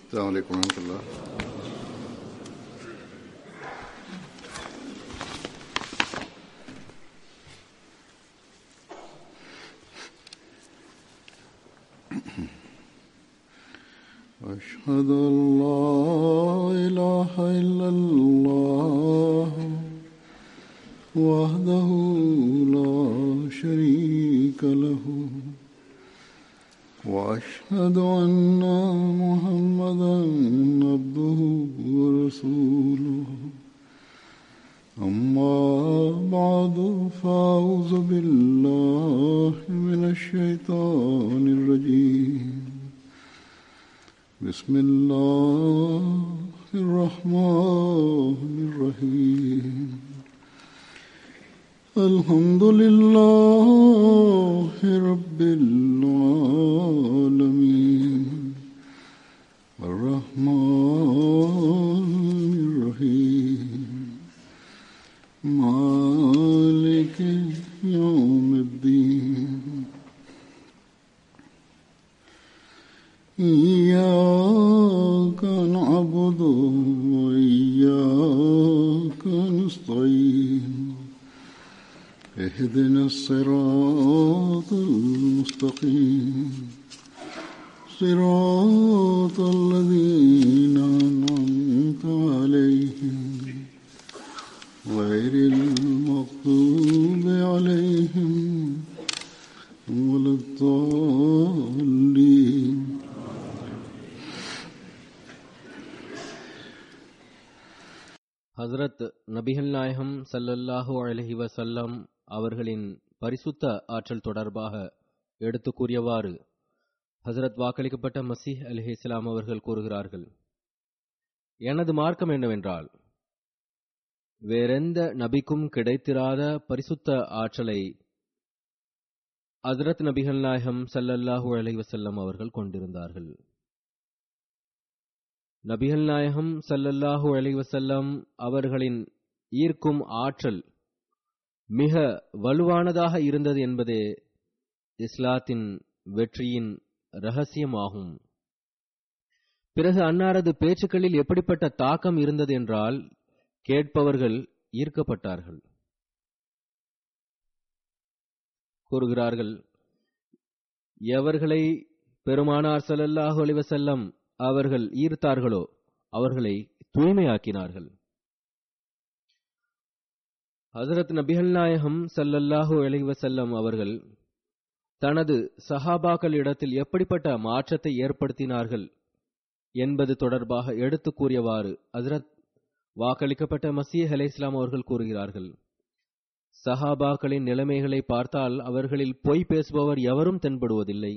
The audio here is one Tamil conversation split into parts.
السلام عليكم ورحمة الله أشهد أن لا إله إلا الله وحده لا شريك له وأشهد أن محمدا عبده ورسوله أما بعد فأعوذ بالله من الشيطان الرجيم بسم الله الرحمن الرحيم الحمد لله رب العالمين الرحمن الرحيم مالك يوم الدين إياك نعبد وإياك نستعين اهدنا الصراط المستقيم صراط الذين أنعمت عليهم غير المغضوب عليهم ولا الضالين ஹசரத் நபிகள் நாயகம் ஸல்லல்லாஹு அலைஹி வஸல்லம் அவர்களின் பரிசுத்த ஆற்றல் தொடர்பாக எடுத்து கூறியவாறு ஹசரத் வாக்களிக்கப்பட்ட மசீஹ் அலிஹிஸ்லாம் அவர்கள் கூறுகிறார்கள் எனது மார்க்கம் என்னவென்றால் வேறெந்த நபிக்கும் கிடைத்திராத பரிசுத்த ஆற்றலை ஹசரத் நபிகள் நாயகம் ஸல்லல்லாஹு அலைஹி வஸல்லம் அவர்கள் கொண்டிருந்தார்கள் நபிகள் நாயகம் ஸல்லல்லாஹு அலைஹி வஸல்லம் அவர்களின் ஈர்க்கும் ஆற்றல் மிக வலுவானதாக இருந்தது என்பதே இஸ்லாத்தின் வெற்றியின் ரகசியமாகும் பிறகு அன்னாரது பேச்சுக்களில் எப்படிப்பட்ட தாக்கம் இருந்தது என்றால் கேட்பவர்கள் ஈர்க்கப்பட்டார்கள் கூறுகிறார்கள் எவர்களை பெருமானார் ஸல்லல்லாஹு அலைஹி வஸல்லம் அவர்கள் ஈர்த்தார்களோ அவர்களை தூய்மையாக்கினார்கள் ஹசரத் நபிகள் நாயகம் ஸல்லல்லாஹு அலைஹி வஸல்லம் அவர்கள் தனது சஹாபாக்கள் இடத்தில் எப்படிப்பட்ட மாற்றத்தை ஏற்படுத்தினார்கள் என்பது தொடர்பாக எடுத்து கூறியவாறு ஹசரத் வாக்களிக்கப்பட்ட மசீஹ் அலை இஸ்லாம் அவர்கள் கூறுகிறார்கள் சஹாபாக்களின் நிலைமைகளை பார்த்தால் அவர்களில் பொய் பேசுபவர் எவரும் தென்படுவதில்லை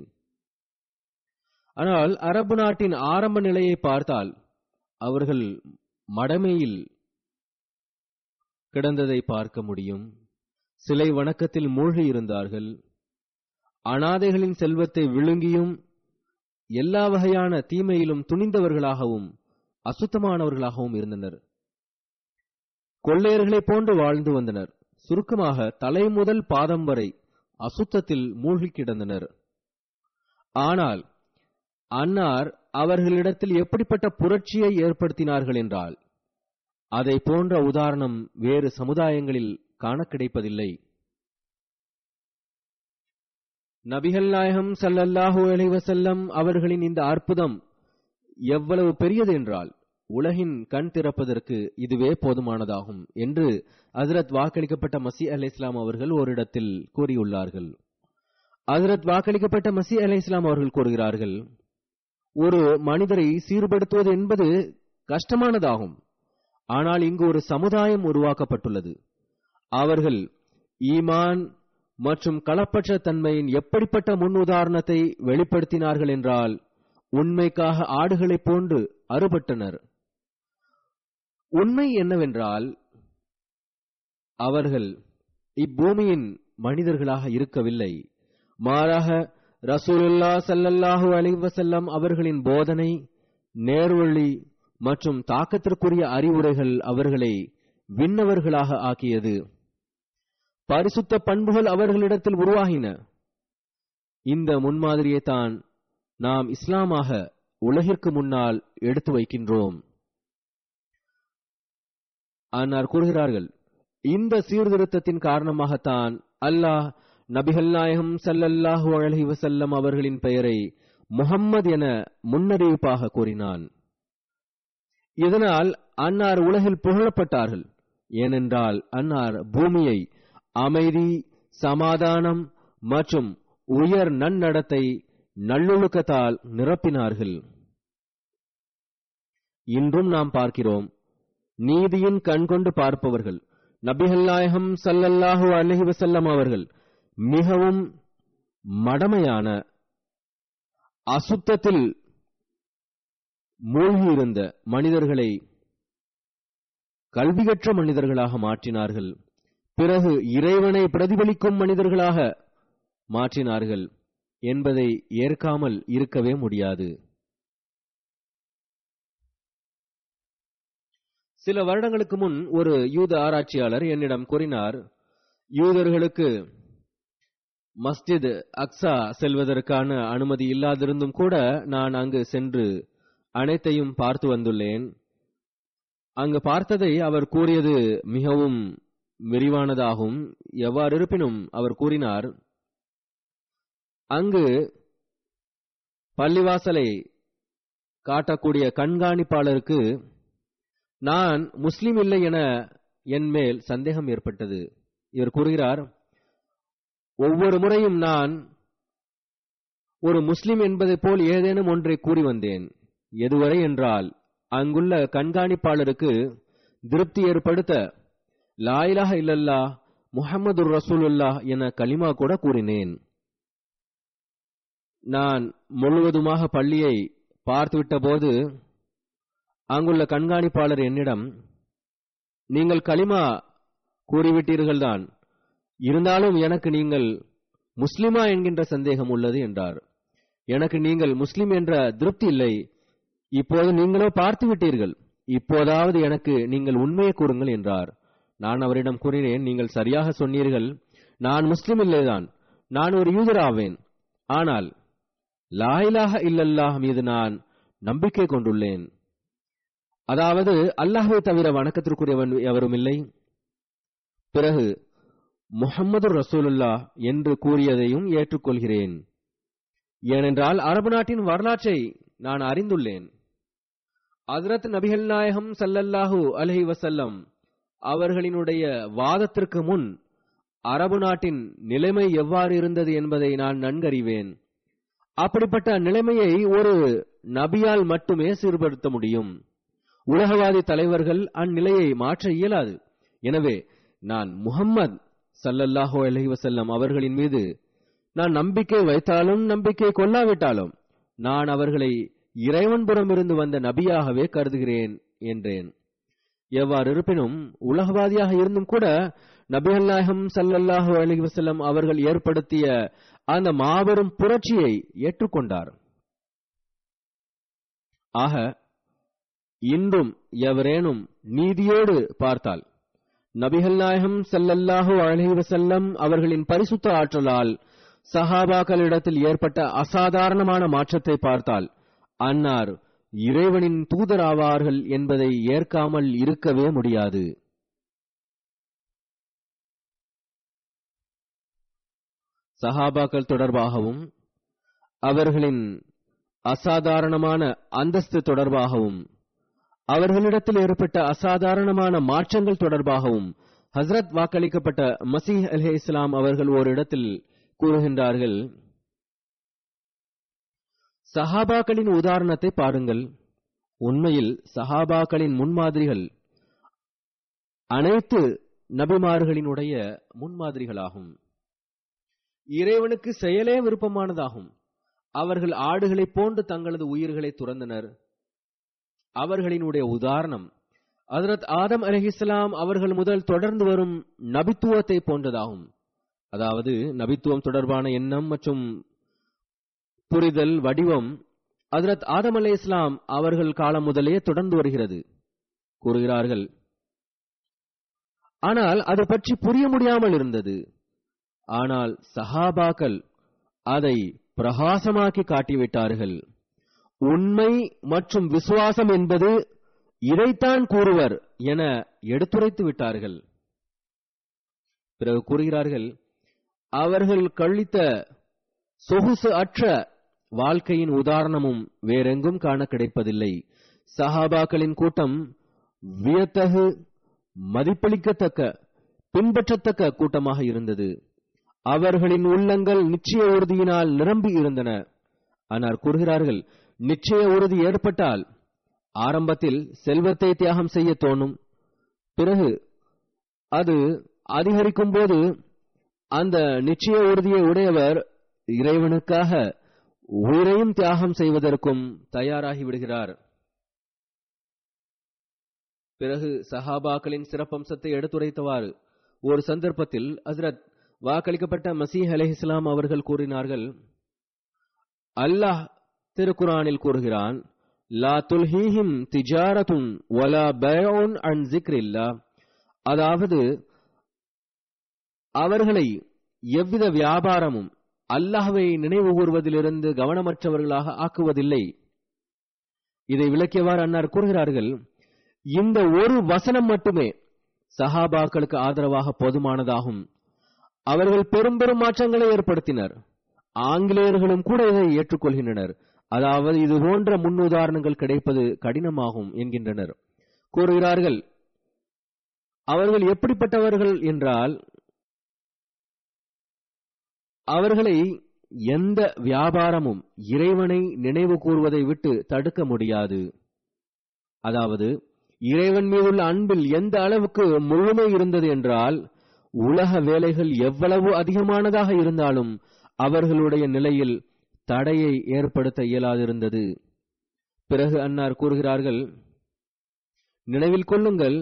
ஆனால் அரபு நாட்டின் ஆரம்ப நிலையை பார்த்தால் அவர்கள் மடமையில் கிடந்ததை பார்க்க முடியும் சிலை வணக்கத்தில் மூழ்கி இருந்தார்கள் அனாதைகளின் செல்வத்தை விழுங்கியும் எல்லா வகையான தீமையிலும் துணிந்தவர்களாகவும் அசுத்தமானவர்களாகவும் இருந்தனர் கொள்ளையர்களைப் போன்று வாழ்ந்து வந்தனர் சுருக்கமாக தலை முதல் பாதம் வரை அசுத்தத்தில் மூழ்கி கிடந்தனர் ஆனால் அன்னார் அவர்களிடத்தில் எப்படிப்பட்ட புரட்சியை ஏற்படுத்தினார்கள் என்றால் அதை போன்ற உதாரணம் வேறு சமுதாயங்களில் காண கிடைப்பதில்லை நபிகள் நாயகம் சல்லல்லாஹு அலைஹி வஸல்லம் அவர்களின் இந்த அற்புதம் எவ்வளவு பெரியது என்றால் உலகின் கண் திறப்பதற்கு இதுவே போதுமானதாகும் என்று ஹசரத் வாக்களிக்கப்பட்ட மசி அலி இஸ்லாம் அவர்கள் ஓரிடத்தில் கூறியுள்ளார்கள் ஹசரத் வாக்களிக்கப்பட்ட மசி அலி இஸ்லாம் அவர்கள் கூறுகிறார்கள் ஒரு மனிதரை சீர்படுத்துவது என்பது கஷ்டமானதாகும் ஆனால் இங்கு ஒரு சமுதாயம் உருவாக்கப்பட்டுள்ளது அவர்கள் ஈமான் மற்றும் களப்பற்ற தன்மையின் எப்படிப்பட்ட முன் உதாரணத்தை வெளிப்படுத்தினார்கள் என்றால் உண்மைக்காக ஆடுகளைப் போன்று அறுபட்டனர் உண்மை என்னவென்றால் அவர்கள் இப்பூமியின் மனிதர்களாக இருக்கவில்லை மாறாக ரசூலுல்லா சல்லல்லாஹு அலைஹி வஸல்லம் அவர்களின் போதனை நேர்வழி மற்றும் தாக்கத்திற்குரிய அறிவுரைகள் அவர்களை விண்ணவர்களாக ஆக்கியது பரிசுத்த பண்புகள் அவர்களிடத்தில் உருவாகின இந்த முன்மாதிரியை தான் நாம் இஸ்லாமாக உலகிற்கு முன்னால் எடுத்து வைக்கின்றோம் அன்னார் கூறுகிறார்கள் இந்த சீர்திருத்தத்தின் காரணமாகத்தான் அல்லாஹ் நபிகள் நாயகம் ஸல்லல்லாஹு அலைஹி வஸல்லம் அவர்களின் பெயரை முஹம்மது என முன்னறிவிப்பாக கூறினான் இதனால் அன்னார் உலகில் புகழப்பட்டார்கள் ஏனென்றால் அன்னார் பூமியை அமைதி சமாதானம் மற்றும் உயர் நன்னடத்தை நல்லொழுக்கத்தால் நிரப்பினார்கள் இன்றும் நாம் பார்க்கிறோம் நீதியின் கண்கொண்டு பார்ப்பவர்கள் நபிகள் நாயகம் ஸல்லல்லாஹு அலைஹி வஸல்லம் அவர்கள் மிகவும் மடமையான அசுத்தத்தில் மூழ்கியிருந்த மனிதர்களை கல்வியற்ற மனிதர்களாக மாற்றினார்கள் பிறகு இறைவனை பிரதிபலிக்கும் மனிதர்களாக மாற்றினார்கள் என்பதை ஏற்காமல் இருக்கவே முடியாது சில வருடங்களுக்கு முன் ஒரு யூத ஆராய்ச்சியாளர் என்னிடம் கூறினார் யூதர்களுக்கு மஸ்ஜித் அக்ஸா செல்வதற்கான அனுமதி இல்லாதிருந்தும் கூட நான் அங்கு சென்று அனைத்தையும் பார்த்து வந்துள்ளேன் அங்கு பார்த்ததை அவர் கூறியது மிகவும் விரிவானதாகும் எவ்வாறு இருப்பினும் அவர் கூறினார் அங்கு பள்ளிவாசலை காட்டக்கூடிய கண்காணிப்பாளருக்கு நான் முஸ்லிம் இல்லை என என் மேல் சந்தேகம் ஏற்பட்டது இவர் கூறுகிறார் ஒவ்வொரு முறையும் நான் ஒரு முஸ்லிம் என்பதைப் போல் ஏதேனும் ஒன்றை கூறி வந்தேன் எதுவரை என்றால் அங்குள்ள கண்காணிப்பாளருக்கு திருப்தி ஏற்படுத்த லாயிலாக இல்லல்லா முஹம்மது ரசூலுல்லா என கலிமா கூட கூறினேன் நான் முழுவதுமாக பள்ளியை பார்த்துவிட்ட போது அங்குள்ள கண்காணிப்பாளர் என்னிடம் நீங்கள் களிமா கூறிவிட்டீர்கள்தான் இருந்தாலும் எனக்கு நீங்கள் முஸ்லிமா என்கின்ற சந்தேகம் உள்ளது என்றார் எனக்கு நீங்கள் முஸ்லிம் என்ற திருப்தி இல்லை இப்போது நீங்களோ பார்த்து விட்டீர்கள் இப்போதாவது எனக்கு நீங்கள் உண்மையை கூறுங்கள் என்றார் நான் அவரிடம் கூறினேன் நீங்கள் சரியாக சொன்னீர்கள் நான் முஸ்லிம் இல்லைதான் நான் ஒரு யூதர் ஆவேன் ஆனால் லாயிலாக இல்லல்லாஹ் மீது நான் நம்பிக்கை கொண்டுள்ளேன் அதாவது அல்லாஹ்வை தவிர வணக்கத்திற்குரியவன் எவரும் இல்லை பிறகு முஹம்மது ரசூலுல்லா என்று கூறியதையும் ஏற்றுக்கொள்கிறேன் ஏனென்றால் அரபு நாட்டின் வரலாற்றை நான் அறிந்துள்ளேன் ஹஜ்ரத் நபிகள் நாயகம் ஸல்லல்லாஹு அலைஹி வஸல்லம் அவர்களினுடைய வாதத்திற்கு முன் அரபு நாட்டின் நிலைமை எவ்வாறு இருந்தது என்பதை நான் நன்கறிவேன் அப்படிப்பட்ட நிலைமையை ஒரு நபியால் மட்டுமே சீர்படுத்த முடியும் உலகவாதி தலைவர்கள் அந்நிலையை மாற்ற இயலாது எனவே நான் முஹம்மது ஸல்லல்லாஹு அலைஹி வஸல்லம் அவர்களின் மீது நான் நம்பிக்கை வைத்தாலும் நம்பிக்கை கொள்ளாவிட்டாலும் நான் அவர்களை இறைவன்புறமிருந்து வந்த நபியாகவே கருதுகிறேன் என்றேன் எவ்வாறு இருப்பினும் உலகவாதியாக இருந்தும் கூட நபிகள் நாயகம் ஸல்லல்லாஹு அலைஹி வஸல்லம் அவர்கள் ஏற்படுத்திய அந்த மாபெரும் புரட்சியை ஏற்றுக்கொண்டார் ஆக இன்றும் எவரேனும் நீதியோடு பார்த்தால் நபிகள் நாயகம் ஸல்லல்லாஹு அலைஹி வஸல்லம் அவர்களின் பரிசுத்த ஆற்றலால் சஹாபாக்களிடத்தில் ஏற்பட்ட அசாதாரணமான மாற்றத்தை பார்த்தால் அன்னார் இறைவனின் தூதராவார்கள் என்பதை ஏற்காமல் இருக்கவே முடியாது சஹாபாக்கள் தொடர்பாகவும் அவர்களின் அசாதாரணமான அந்தஸ்து தொடர்பாகவும் அவர்களிடத்தில் ஏற்பட்ட அசாதாரணமான மாற்றங்கள் தொடர்பாகவும் ஹஸ்ரத் வாக்களிக்கப்பட்ட மசீஹ் அலே இஸ்லாம் அவர்கள் ஒரு இடத்தில் கூறுகின்றார்கள் சஹாபாக்களின் உதாரணத்தை பாருங்கள் உண்மையில் சஹாபாக்களின் முன்மாதிரிகள் அனைத்து நபிமார்களினுடைய முன்மாதிரிகளாகும் இறைவனுக்கு செயலே விருப்பமானதாகும் அவர்கள் ஆடுகளைப் போன்று தங்களது உயிர்களை துறந்தனர் அவர்களினுடைய உதாரணம் ஹதரத் ஆதம் அலஹிஸ்லாம் அவர்கள் முதல் தொடர்ந்து வரும் நபித்துவத்தை போன்றதாகும் அதாவது நபித்துவம் தொடர்பான எண்ணம் மற்றும் புரிதல் வடிவம் ஹதரத் ஆதம் அலே இஸ்லாம் அவர்கள் காலம் முதலே தொடர்ந்து வருகிறது கூறுகிறார்கள் ஆனால் அது பற்றி புரிய முடியாமல் இருந்தது ஆனால் சஹாபாக்கள் அதை பிரகாசமாக்கி காட்டிவிட்டார்கள் உண்மை மற்றும் விசுவாசம் என்பது இதைத்தான் கூறுவர் என எடுத்துரைத்து விட்டார்கள் பிறகு கூறுகிறார்கள் அவர்கள் கழித்த சொகுசு அற்ற வாழ்க்கையின் உதாரணமும் வேறெங்கும் காண கிடைப்பதில்லை சஹாபாக்களின் கூட்டம் வியத்தகு மதிப்பளிக்கத்தக்க பின்பற்றத்தக்க கூட்டமாக இருந்தது அவர்களின் உள்ளங்கள் நிச்சய உறுதியினால் நிரம்பி இருந்தன ஆனால் கூறுகிறார்கள் நிச்சய உறுதி ஏற்பட்டால் ஆரம்பத்தில் செல்வத்தை தியாகம் செய்ய தோணும் பிறகு அது அதிகரிக்கும் போது அந்த நிச்சய உறுதியை உடையவர் இறைவனுக்காக உயிரையும் தியாகம் செய்வதற்கும் தயாராகி விடுகிறார் பிறகு சஹாபாக்களின் சிறப்பம்சத்தை எடுத்துரைத்தவாறு ஒரு சந்தர்ப்பத்தில் ஹஸ்ரத் வாக்களிக்கப்பட்ட மசீஹ் அலி இஸ்லாம் அவர்கள் கூறினார்கள் அல்லாஹ் திருக்குரானில் கூறுகிறான் லா துல்ஹீஹிம் திஜாரத்துன் வலா பயோன் அன் ஜிக்ரில்லா அதாவது அவர்களை எவ்வித வியாபாரமும் அல்லாஹ்வை நினைவு கூறுவதிலிருந்து கவனமற்றவர்களாக ஆக்குவதில்லை இதை விளக்கியவாறு அன்னார் கூறுகிறார்கள் இந்த ஒரு வசனம் மட்டுமே சஹாபாக்களுக்கு ஆதரவாக போதுமானதாகும் அவர்கள் பெரும் பெரும் மாற்றங்களை ஏற்படுத்தினர் ஆங்கிலேயர்களும் கூட இதை ஏற்றுக்கொள்கின்றனர் அதாவது இது போன்ற முன்னுதாரணங்கள் கிடைப்பது கடினமாகும் என்கின்றனர் கூறுகிறார்கள் அவர்கள் எப்படிப்பட்டவர்கள் என்றால் அவர்களை எந்த வியாபாரமும் இறைவனை நினைவு கூறுவதை விட்டு தடுக்க முடியாது அதாவது இறைவன் மீதுள்ள அன்பில் எந்த அளவுக்கு முழுமை இருந்தது என்றால் உலக வேலைகள் எவ்வளவு அதிகமானதாக இருந்தாலும் அவர்களுடைய நிலையில் தடையை ஏற்படுத்த இயலாதிருந்தது பிறகு அன்னார் கூறுகிறார்கள் நினைவில் கொள்ளுங்கள்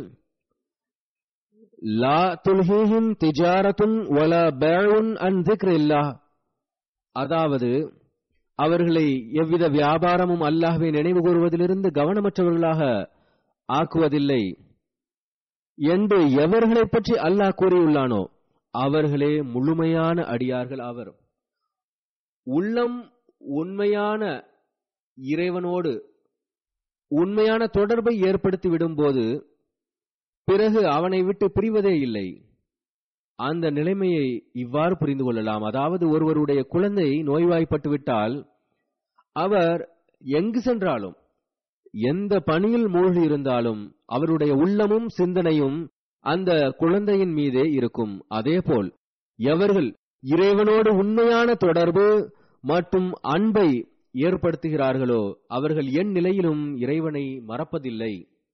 லா துல்ஹீஹிம் திஜாரத்துன் வல பேஉன் அன் திக்ரில்லாஹ் அதாவது அவர்களை எவ்வித வியாபாரமும் அல்லாஹ்வை நினைவு கூறுவதிலிருந்து கவனமற்றவர்களாக ஆக்குவதில்லை என்று எவர்களை பற்றி அல்லாஹ் கூறியுள்ளானோ அவர்களே முழுமையான அடியார்கள் அவர் உள்ளம் உண்மையான இறைவனோடு உண்மையான தொடர்பை ஏற்படுத்தி விடும்போது பிறகு அவனை விட்டு பிரிவதே இல்லை அந்த நிலைமையை இவ்வாறு புரிந்து கொள்ளலாம் அதாவது ஒருவருடைய குழந்தை நோய்வாய்ப்பட்டு விட்டால் அவர் எங்கு சென்றாலும் எந்த பணியில் மூழ்கி இருந்தாலும் அவருடைய உள்ளமும் சிந்தனையும் அந்த குழந்தையின் மீதே இருக்கும் அதேபோல் எவர்கள் இறைவனோடு உண்மையான தொடர்பு மற்றும் அன்பை ஏற்படுத்துகிறார்களோ அவர்கள் என் நிலையிலும் இறைவனை மறப்பதில்லை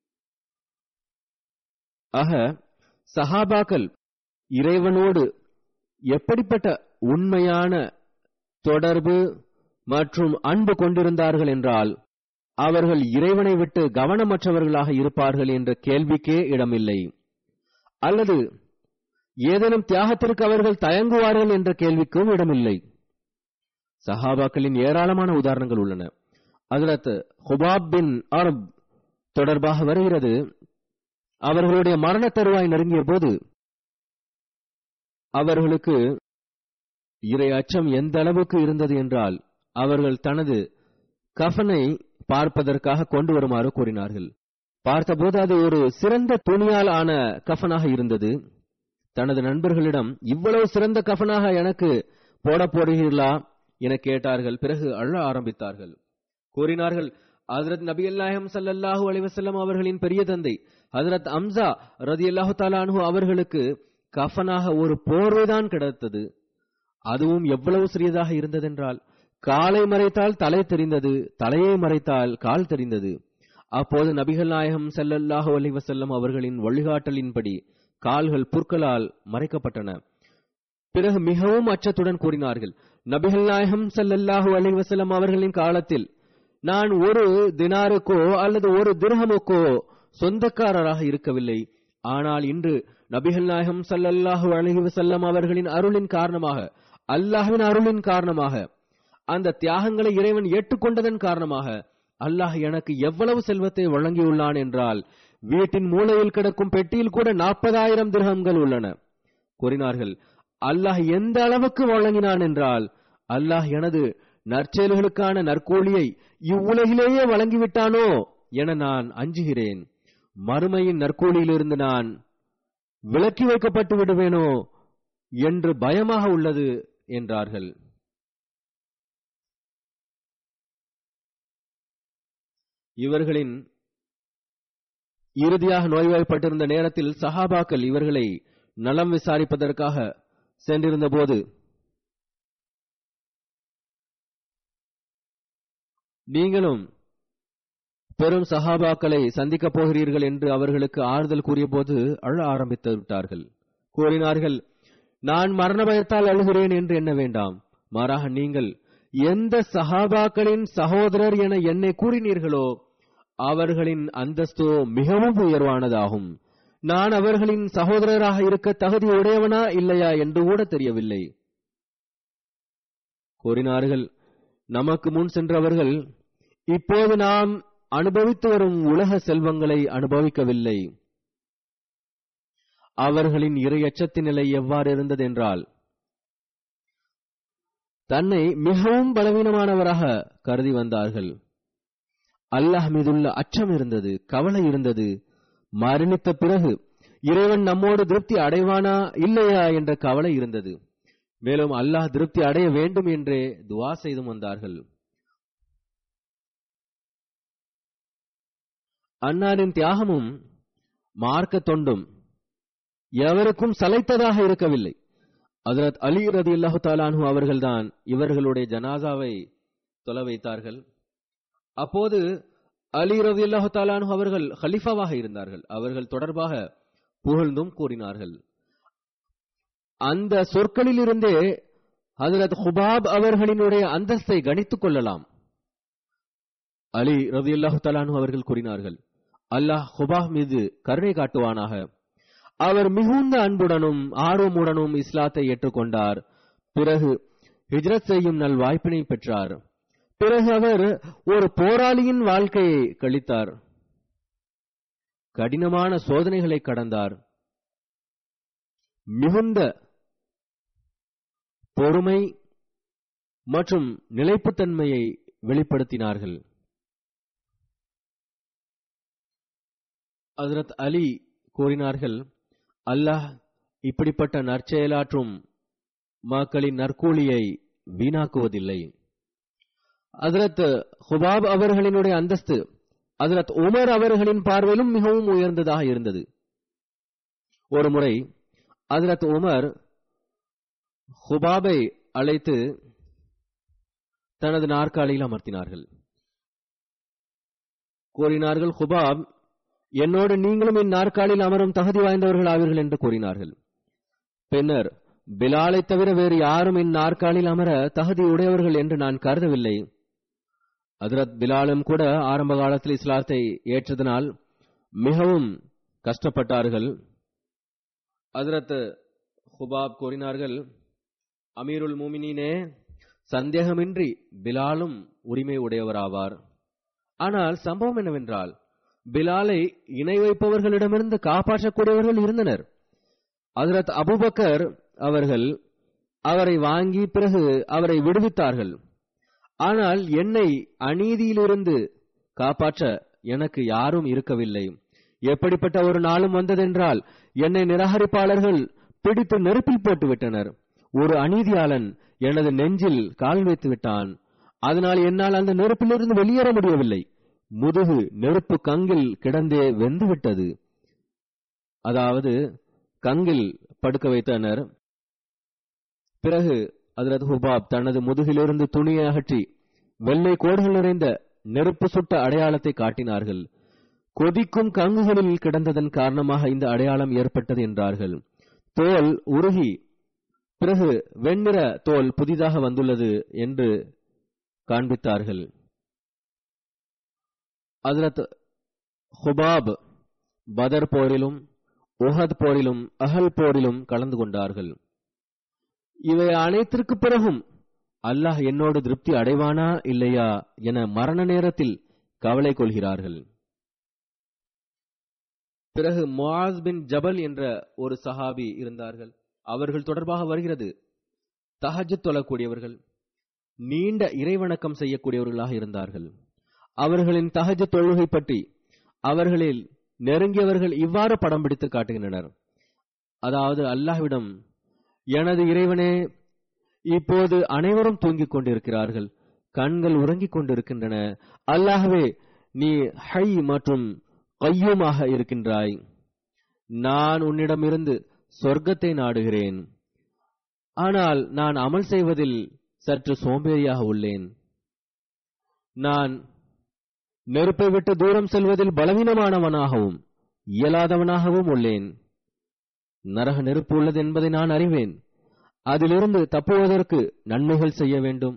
ஆக சஹாபாக்கள் இறைவனோடு எப்படிப்பட்ட உண்மையான தொடர்பு மற்றும் அன்பு கொண்டிருந்தார்கள் என்றால் அவர்கள் இறைவனை விட்டு கவனமற்றவர்களாக இருப்பார்கள் என்ற கேள்விக்கே இடமில்லை அல்லது ஏதேனும் தியாகத்திற்கு அவர்கள் தயங்குவார்கள் என்ற கேள்விக்கும் இடமில்லை சஹாபாக்களின் ஏராளமான உதாரணங்கள் உள்ளன அதிலத் ஹுபாப் பின் அரப் தொடர்பாக வருகிறது அவர்களுடைய மரண தருவாய் நெருங்கிய போது அவர்களுக்கு இறை அச்சம் எந்த அளவுக்கு இருந்தது என்றால் அவர்கள் தனது கஃனை பார்ப்பதற்காக கொண்டு வருமாறு கூறினார்கள் பார்த்தபோது அது ஒரு சிறந்த துணியால் ஆன கஃனாக இருந்தது தனது நண்பர்களிடம் இவ்வளவு சிறந்த கஃனாக எனக்கு போட போடுகிறீர்களா என கேட்டார்கள் பிறகு அழ ஆரம்பித்தார்கள் கூறினார்கள் ஹசரத் நபி அல்லாஹம் சல்லாஹூ அலிவசல்லம் அவர்களின் பெரிய தந்தை ஹசரத் அம்சா ரதி அல்லாஹு தாலானு அவர்களுக்கு கஃனாக ஒரு போர்வைதான் கிடைத்தது அதுவும் எவ்வளவு சிறியதாக இருந்ததென்றால் காலை மறைத்தால் தலை தெரிந்தது தலையை மறைத்தால் கால் தெரிந்தது அப்போது நபிகள் நாயகம் செல்லல்லாஹு அலி வசல்லம் அவர்களின் வழிகாட்டலின்படி கால்கள் புற்களால் மறைக்கப்பட்டன பிறகு மிகவும் அச்சத்துடன் கூறினார்கள் நபிகள் நாயகம் செல்லல்லாஹு அலி வசல்லம் அவர்களின் காலத்தில் நான் ஒரு தினாருக்கோ அல்லது ஒரு திரகமுக்கோ சொந்தக்காரராக இருக்கவில்லை ஆனால் இன்று நபிகள் நாயகம் சல்லல்லாஹு அலஹி வசல்லம் அவர்களின் அருளின் காரணமாக அல்லாஹ்வின் அருளின் காரணமாக அந்த தியாகங்களை இறைவன் ஏற்றுக்கொண்டதன் காரணமாக அல்லாஹ் எனக்கு எவ்வளவு செல்வத்தை வழங்கியுள்ளான் என்றால் வீட்டின் மூலையில் கிடக்கும் பெட்டியில் கூட நாற்பதாயிரம் திரகங்கள் உள்ளன கூறினார்கள் அல்லாஹ் எந்த அளவுக்கு வழங்கினான் என்றால் அல்லாஹ் எனது நற்செயல்களுக்கான நற்கூலியை இவ்வுலகிலேயே வழங்கிவிட்டானோ என நான் அஞ்சுகிறேன் மறுமையின் நற்கூலியிலிருந்து நான் விலக்கி வைக்கப்பட்டு விடுவேனோ என்று பயமாக உள்ளது என்றார்கள் இவர்களின் இறுதியாக நோய்வாய்ப்பட்டிருந்த நேரத்தில் சஹாபாக்கள் இவர்களை நலம் விசாரிப்பதற்காக சென்றிருந்த போது நீங்களும் பெரும் சஹாபாக்களை சந்திக்கப் போகிறீர்கள் என்று அவர்களுக்கு ஆறுதல் கூறிய போது அழ ஆரம்பித்து விட்டார்கள் கூறினார்கள் நான் மரண பயத்தால் அழுகிறேன் என்று எண்ண வேண்டாம் மாறாக நீங்கள் எந்த சஹாபாக்களின் சகோதரர் என என்னை கூறினீர்களோ அவர்களின் அந்தஸ்தோ மிகவும் உயர்வானதாகும் நான் அவர்களின் சகோதரராக இருக்க தகுதி உடையவனா இல்லையா என்று கூட தெரியவில்லை கூறினார்கள் நமக்கு முன் சென்றவர்கள் இப்போது நாம் அனுபவித்து வரும் உலக செல்வங்களை அனுபவிக்கவில்லை அவர்களின் இரையச்சத்தின் நிலை எவ்வாறு இருந்தது என்றால் தன்னை மிகவும் பலவீனமானவராக கருதி வந்தார்கள் அல்லாஹ் மீதுள்ள அச்சம் இருந்தது கவலை இருந்தது மரணித்த பிறகு இறைவன் நம்மோடு திருப்தி அடைவானா இல்லையா என்ற கவலை இருந்தது மேலும் அல்லாஹ் திருப்தி அடைய வேண்டும் என்றே துவா செய்தும் வந்தார்கள் அன்னாரின் தியாகமும் மார்க்க தொண்டும் எவருக்கும் சளைத்ததாக இருக்கவில்லை அதரத் அலி ரதி அல்லாஹு தாலானு அவர்கள்தான் இவர்களுடைய ஜனாசாவை தொலை வைத்தார்கள் அப்போது அலி ரதி அல்லாஹு தாலானு அவர்கள் ஹலிஃபாவாக இருந்தார்கள் அவர்கள் தொடர்பாக புகழ்ந்தும் கூறினார்கள் அந்த சொற்களிலிருந்தே ஹதரத் ஹுபாப் அவர்களினுடைய அந்தஸ்தை கணித்துக் கொள்ளலாம் அலி ரதி அல்லாஹு தாலானு அவர்கள் கூறினார்கள் அல்லாஹ் ஹுபாப் மீது கருணை காட்டுவானாக அவர் மிகுந்த அன்புடனும் ஆர்வமுடனும் இஸ்லாத்தை ஏற்றுக்கொண்டார் பிறகு ஹிஜ்ரத் செய்யும் நல் வாய்ப்பினை பெற்றார் பிறகு அவர் ஒரு போராளியின் வாழ்க்கையை கழித்தார் கடினமான சோதனைகளை கடந்தார் மிகுந்த பொறுமை மற்றும் நிலைப்புத்தன்மையை வெளிப்படுத்தினார்கள் ஹசரத் அலி கூறினார்கள் அல்லாஹ் இப்படிப்பட்ட நற்செயலாற்றும் மக்களின் நற்கூலியை வீணாக்குவதில்லை ஹசரத் ஹுபாப் அவர்களினுடைய அந்தஸ்து ஹசரத் உமர் அவர்களின் பார்வையிலும் மிகவும் உயர்ந்ததாக இருந்தது ஒரு முறை ஹசரத் உமர் ஹுபாபை அழைத்து தனது நாற்காலியில் அமர்த்தினார்கள் கூறினார்கள் ஹுபாப் என்னோடு நீங்களும் என் நாற்காலில் அமரும் தகுதி வாய்ந்தவர்கள் ஆவீர்கள் என்று கூறினார்கள் பின்னர் பிலாலை தவிர வேறு யாரும் என் நாற்காலில் அமர தகுதி உடையவர்கள் என்று நான் கருதவில்லை ஹதரத் பிலாலும் கூட ஆரம்ப காலத்தில் இஸ்லாத்தை ஏற்றதனால் மிகவும் கஷ்டப்பட்டார்கள் ஹதரத் ஹுபாப் கூறினார்கள் அமீருல் மூமினீனே சந்தேகமின்றி பிலாலும் உரிமை உடையவராவார் ஆனால் சம்பவம் என்னவென்றால் பிலாலை இணை வைப்பவர்களிடமிருந்து காப்பாற்றக்கூடியவர்கள் இருந்தனர் ஹசரத் அபுபக்கர் அவர்கள் அவரை வாங்கி பிறகு அவரை விடுவித்தார்கள் ஆனால் என்னை அநீதியிலிருந்து காப்பாற்ற எனக்கு யாரும் இருக்கவில்லை எப்படிப்பட்ட ஒரு நாளும் வந்ததென்றால் என்னை நிராகரிப்பாளர்கள் பிடித்து நெருப்பில் போட்டு விட்டனர் ஒரு அநீதியாளன் எனது நெஞ்சில் கால் வைத்து விட்டான் அதனால் என்னால் அந்த நெருப்பிலிருந்து வெளியேற முடியவில்லை முதுகு நெருப்பு கங்கில் கிடந்தே வெந்துவிட்டது அதாவது கங்கில் படுக்க வைத்தனர் பிறகு ஹதரத் ஹுபாப் தனது முதுகிலிருந்து துணியை அகற்றி வெள்ளை கோடுகள் நிறைந்த நெருப்பு சுட்ட அடையாளத்தை காட்டினார்கள் கொதிக்கும் கங்குகளில் கிடந்ததன் காரணமாக இந்த அடையாளம் ஏற்பட்டது என்றார்கள் தோல் உருகி பிறகு வெண்ணிற தோல் புதிதாக வந்துள்ளது என்று காண்பித்தார்கள் ஹதரத் ஹுபாப் பதர் போரிலும் உஹத் போரிலும் அஹல் போரிலும் கலந்து கொண்டார்கள் இவை அனைத்திற்கு பிறகும் அல்லாஹ் என்னோடு திருப்தி அடைவானா இல்லையா என மரண நேரத்தில் கவலை கொள்கிறார்கள் பிறகு முஆஸ் பின் ஜபல் என்ற ஒரு சஹாபி இருந்தார்கள் அவர்கள் தொடர்பாக வருகிறது தஹஜ் தொழக்கூடியவர்கள் நீண்ட இறைவணக்கம் செய்யக்கூடியவர்களாக இருந்தார்கள் அவர்களின் தகஜ தொழுகை பற்றி அவர்களில் நெருங்கியவர்கள் இவ்வாறு படம் பிடித்து காட்டுகின்றனர் அதாவது அல்லாஹ்விடம் எனது இறைவனே இப்போது அனைவரும் தூங்கிக் கொண்டிருக்கிறார்கள் கண்கள் உறங்கிக் கொண்டிருக்கின்றன அல்லாஹ்வே நீ ஹை மற்றும் கையுமாக இருக்கின்றாய் நான் உன்னிடமிருந்து சொர்க்கத்தை நாடுகிறேன் ஆனால் நான் அமல் செய்வதில் சற்று சோம்பேறியாக உள்ளேன் நான் நெருப்பை விட்டு தூரம் செல்வதில் பலவீனமானவனாகவும் இயலாதவனாகவும் உள்ளேன் நரக நெருப்பு உள்ளது என்பதை நான் அறிவேன் அதிலிருந்து தப்புவதற்கு நன்மைகள் செய்ய வேண்டும்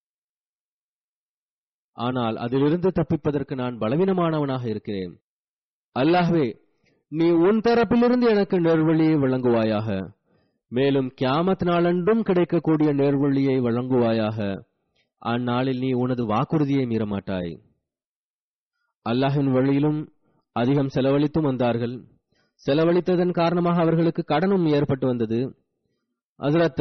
ஆனால் அதிலிருந்து தப்பிப்பதற்கு நான் பலவீனமானவனாக இருக்கிறேன் அல்லாஹ்வே நீ உன் தரப்பிலிருந்து எனக்கு நேர்வழியை வழங்குவாயாக மேலும் கியாமத் நாளன்றும் கிடைக்கக்கூடிய நேர்வழியை வழங்குவாயாக அந்நாளில் நீ உனது வாக்குறுதியை மீறமாட்டாய் அல்லாஹின் வழியிலும் அதிகம் செலவழித்தும் வந்தார்கள் செலவழித்ததன் காரணமாக அவர்களுக்கு கடனும் ஏற்பட்டு வந்தது ஹசரத்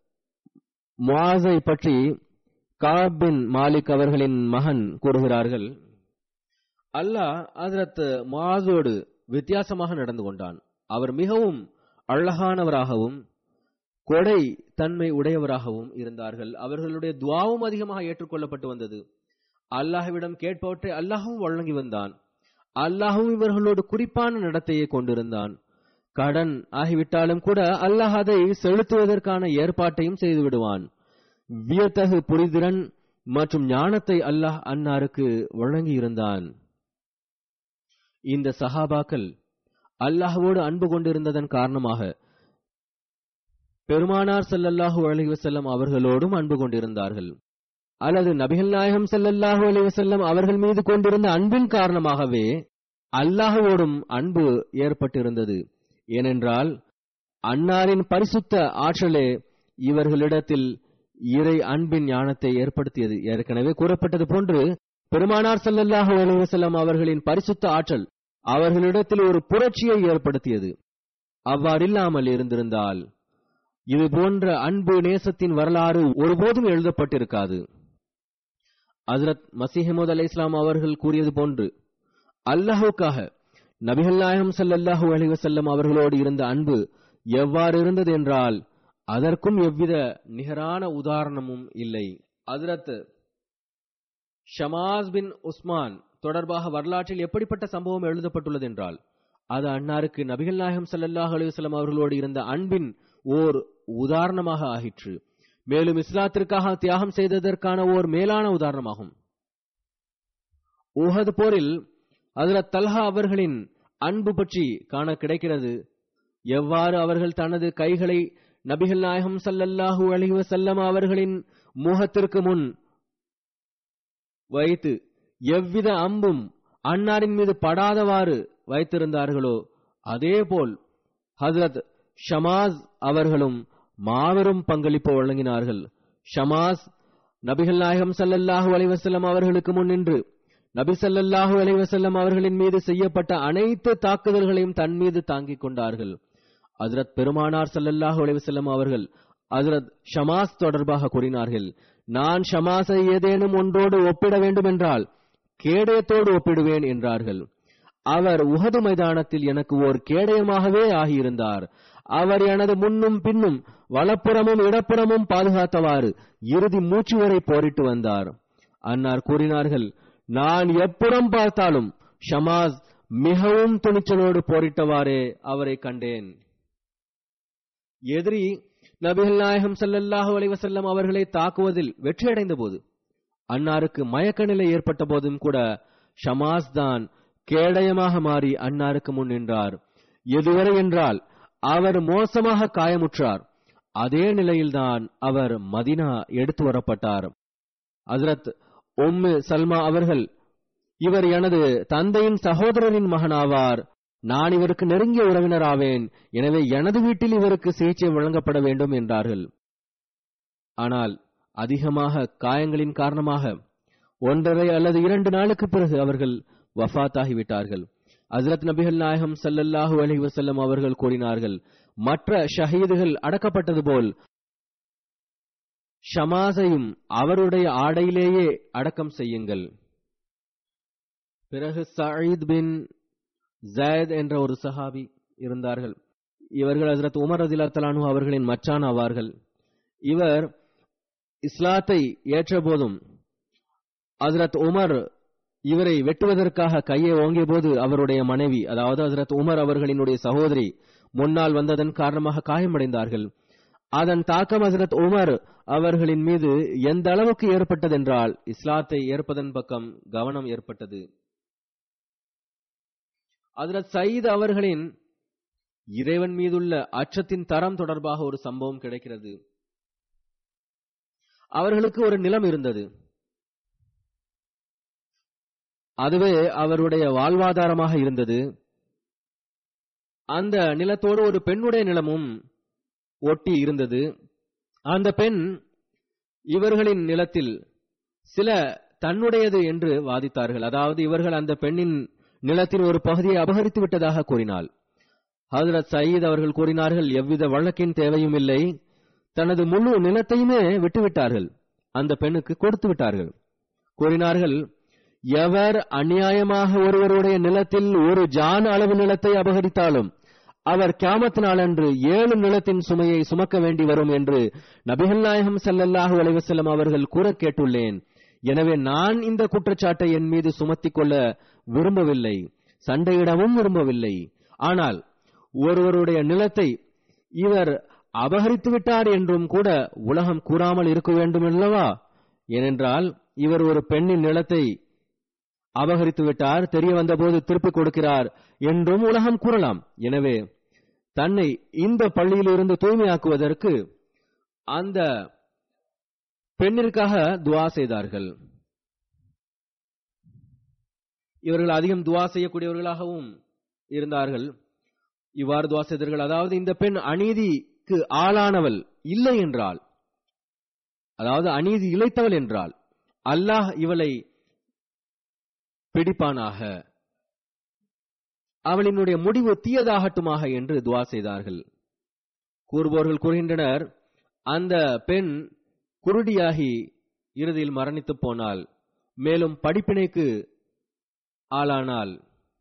முஆஸை பற்றி காப் பின் மாலிக் அவர்களின் மகன் கூறுகிறார்கள் அல்லாஹ் ஹசரத் முஆஸோடு வித்தியாசமாக நடந்து கொண்டான் அவர் மிகவும் அழகானவராகவும் கொடை தன்மை உடையவராகவும் இருந்தார்கள் அவர்களுடைய துவாவும் அதிகமாக ஏற்றுக்கொள்ளப்பட்டு வந்தது அல்லாஹ்விடம் கேட்பவற்றை அல்லாஹும் வழங்கி வந்தான் அல்லாஹும் இவர்களோடு குறிப்பான நடத்தையை கொண்டிருந்தான் கடன் ஆகிவிட்டாலும் கூட அல்லாஹ் அதை செலுத்துவதற்கான ஏற்பாட்டையும் செய்து விடுவான் வியத்தகு புரிதிறன் மற்றும் ஞானத்தை அல்லாஹ் அன்னாருக்கு வழங்கி இருந்தான் இந்த சஹாபாக்கள் அல்லாஹ்வோடு அன்பு கொண்டிருந்ததன் காரணமாக பெருமானார் ஸல்லல்லாஹு அலைஹி வஸல்லம் அவர்களோடும் அன்பு கொண்டிருந்தார்கள் அல்லது நபிகள் நாயகம் ஸல்லல்லாஹு அலைஹி வஸல்லம் அவர்கள் மீது கொண்டிருந்த அன்பின் காரணமாகவே அல்லாஹ்வோடும் அன்பு ஏற்பட்டிருந்தது ஏனென்றால் அன்னாரின் பரிசுத்த ஆற்றலே இவர்களிடத்தில் இறை அன்பின் ஞானத்தை ஏற்படுத்தியது ஏற்கனவே கூறப்பட்டது போன்று பெருமானார் ஸல்லல்லாஹு அலைஹி வஸல்லம் அவர்களின் பரிசுத்த ஆற்றல் அவர்களிடத்தில் ஒரு புரட்சியை ஏற்படுத்தியது அவ்வாறில்லாமல் இருந்திருந்தால் இது போன்ற அன்பு நேசத்தின் வரலாறு ஒருபோதும் எழுதப்பட்டிருக்காது ஹசரத் மசீஹமது அலை இஸ்லாம் அவர்கள் கூறியது போன்று அல்லாஹுக்காக நபிகள் நாயகம் ஸல்லல்லாஹு அலைஹி வஸல்லம் அவர்களோடு இருந்த அன்பு எவ்வாறு இருந்தது என்றால் அதற்கும் எவ்வித நிகரான உதாரணமும் இல்லை ஹசரத் ஷமாஸ் பின் உஸ்மான் தொடர்பாக வரலாற்றில் எப்படிப்பட்ட சம்பவம் எழுதப்பட்டுள்ளது என்றால் அது அன்னாருக்கு நபிகள் நாயகம் ஸல்லல்லாஹு அலைஹி வஸல்லம் அவர்களோடு இருந்த அன்பின் ஓர் உதாரணமாக ஆகிற்று மேலும் இஸ்லாத்திற்காக தியாகம் செய்ததற்கான ஓர் மேலான உதாரணமாகும் உஹது போரில் அதில் தல்ஹா அவர்களின் அன்பு பற்றி காண கிடைக்கிறது எவ்வாறு அவர்கள் தனது கைகளை நபிகள் நாயகம் ஸல்லல்லாஹு அலைஹி வஸல்லம் அவர்களின் முகத்திற்கு முன் வைத்து எவ்வித அம்பும் அன்னாரின் மீது படாதவாறு வைத்திருந்தார்களோ அதேபோல் ஹசரத் ஷமாஸ் அவர்களும் மாபெரும் பங்களிப்பு வழங்கினார்கள் ஷமாஸ் நபிகள் நாயகம் ஸல்லல்லாஹு அலைஹி வஸல்லம் அவர்களுக்கு முன் நின்று நபி ஸல்லல்லாஹு அலைஹி வஸல்லம் அவர்களின் மீது செய்யப்பட்ட அனைத்து தாக்குதல்களையும் தன் மீது தாங்கிக் கொண்டார்கள் ஹஜரத் பெருமானார் ஸல்லல்லாஹு அலைஹி வஸல்லம் அவர்கள் ஹஜரத் ஷமாஸ் தொடர்பாக கூறினார்கள் நான் ஷமாஸை ஏதேனும் ஒன்றோடு ஒப்பிட வேண்டும் என்றால் கேடயத்தோடு ஒப்பிடுவேன் என்றார்கள் அவர் உஹது மைதானத்தில் எனக்கு ஓர் கேடயமாகவே ஆகியிருந்தார் அவர் எனது முன்னும் பின்னும் வலப்புறமும் இடப்புறமும் பாதுகாத்தவாறு இறுதி மூச்சு வரை போரிட்டு வந்தார் அன்னார் கூறினார்கள் நான் எப்புறம் பார்த்தாலும் ஷமாஸ் மிகவும் துணிச்சலோடு போரிட்டவாறே அவரை கண்டேன் எதிரி நபிகள் நாயகம் ஸல்லல்லாஹு அலைஹி வஸல்லம் அவர்களை தாக்குவதில் வெற்றியடைந்த போது அன்னாருக்கு மயக்க நிலை ஏற்பட்ட போதும் கூட ஷமாஸ் தான் கேடயமாக மாறி அன்னாருக்கு முன் நின்றார் எதுவரை என்றால் அவர் மோசமாக காயமுற்றார் அதே நிலையில்தான் அவர் மதினா எடுத்து வரப்பட்டார் ஹசரத் உம்மு சல்மா அவர்கள் இவர் எனது தந்தையின் சகோதரரின் மகனாவார் நான் இவருக்கு நெருங்கிய உறவினராவேன் எனவே எனது வீட்டில் இவருக்கு சிகிச்சை வழங்கப்பட வேண்டும் என்றார்கள் ஆனால் அதிகமாக காயங்களின் காரணமாக ஒன்றரை அல்லது இரண்டு நாளுக்கு பிறகு அவர்கள் வஃபாத்தாகிவிட்டார்கள் ஹசரத் நபிகள் நாயகம் ஸல்லல்லாஹு அலைஹி வஸல்லம் அவர்கள் கூறினார்கள் மற்ற ஷஹீதுகள் அடக்கப்பட்டது போல் ஷமாஸையும் அவருடைய ஆடையிலேயே அடக்கம் செய்யுங்கள் பிறகு சயீத் பின் ஜயத் என்ற ஒரு சஹாபி இருந்தார்கள் இவர்கள் ஹசரத் உமர் ரதிலாத்தலானு அவர்களின் மச்சான் ஆவார்கள் இவர் இஸ்லாத்தை ஏற்ற போதும் ஹசரத் உமர் இவரை வெட்டுவதற்காக கையை ஓங்கிய போது அவருடைய மனைவி அதாவது ஹசரத் உமர் அவர்களினுடைய சகோதரி முன்னால் வந்ததன் காரணமாக காயமடைந்தார்கள் அதன் தாக்கம் ஹசரத் உமர் அவர்களின் மீது எந்த அளவுக்கு ஏற்பட்டதென்றால் இஸ்லாத்தை ஏற்பதன் பக்கம் கவனம் ஏற்பட்டது ஹசரத் சயீத் அவர்களின் இறைவன் மீதுள்ள அச்சத்தின் தரம் தொடர்பாக ஒரு சம்பவம் கிடைக்கிறது அவர்களுக்கு ஒரு நிலம் இருந்தது அதுவே அவருடைய வாழ்வாதாரமாக இருந்தது அந்த நிலத்தோடு ஒரு பெண்ணுடைய நிலமும் ஒட்டி இருந்தது அந்த பெண் இவர்களின் நிலத்தில் சில தன்னுடையது என்று வாதித்தார்கள் அதாவது இவர்கள் அந்த பெண்ணின் நிலத்தின் ஒரு பகுதியை அபகரித்து விட்டதாக கூறினாள் ஹசரத் சயீத் அவர்கள் கூறினார்கள் எவ்வித வழக்கின் தேவையும் இல்லை தனது முழு நிலத்தையுமே விட்டுவிட்டார்கள் அந்த பெண்ணுக்கு கொடுத்து விட்டார்கள் கூறினார்கள் எவர் அநியாயமாக ஒருவருடைய நிலத்தில் ஒரு ஜான் அளவு நிலத்தை அபகரித்தாலும் அவர் கியாமத் நாளன்று ஏழு நிலத்தின் சுமையை சுமக்க வேண்டி வரும் என்று நபிகள் நாயகம் ஸல்லல்லாஹு அலைஹி வஸல்லம் அவர்கள் கூற கேட்டுள்ளேன் எனவே நான் இந்த குற்றச்சாட்டை என் மீது சுமத்திக் கொள்ள விரும்பவில்லை சண்டையிடவும் விரும்பவில்லை ஆனால் ஒருவருடைய நிலத்தை இவர் அபகரித்து விட்டார் என்றும் கூட உலகம் கூறாமல் இருக்க வேண்டும் அல்லவா ஏனென்றால் இவர் ஒரு பெண்ணின் நிலத்தை அபகரித்து விட்டார் தெரிய வந்தபோது திருப்பிக் கொடுக்கிறார் என்றும் உலகம் கூறலாம் எனவே தன்னை இந்த பள்ளியிலிருந்து தூய்மையாக்குவதற்கு அந்த பெண்ணிற்காக துவா செய்தார்கள் இவர்கள் அதிகம் துவா செய்யக்கூடியவர்களாகவும் இருந்தார்கள் இவ்வாறு துவா செய்தார்கள் அதாவது இந்த பெண் அநீதிக்கு ஆளானவள் இல்லை என்றால் அதாவது அநீதி இழைத்தவள் என்றால் அல்லாஹ் இவளை பிடிப்பானாக அவளினுடைய முடிவு தீயதாகட்டுமாக என்று துவா செய்தார்கள் கூறுபவர்கள் கூறுகின்றனர் அந்த பெண் குருடியாகி இறுதியில் மரணித்து போனால் மேலும் படிப்பினைக்கு ஆளானால்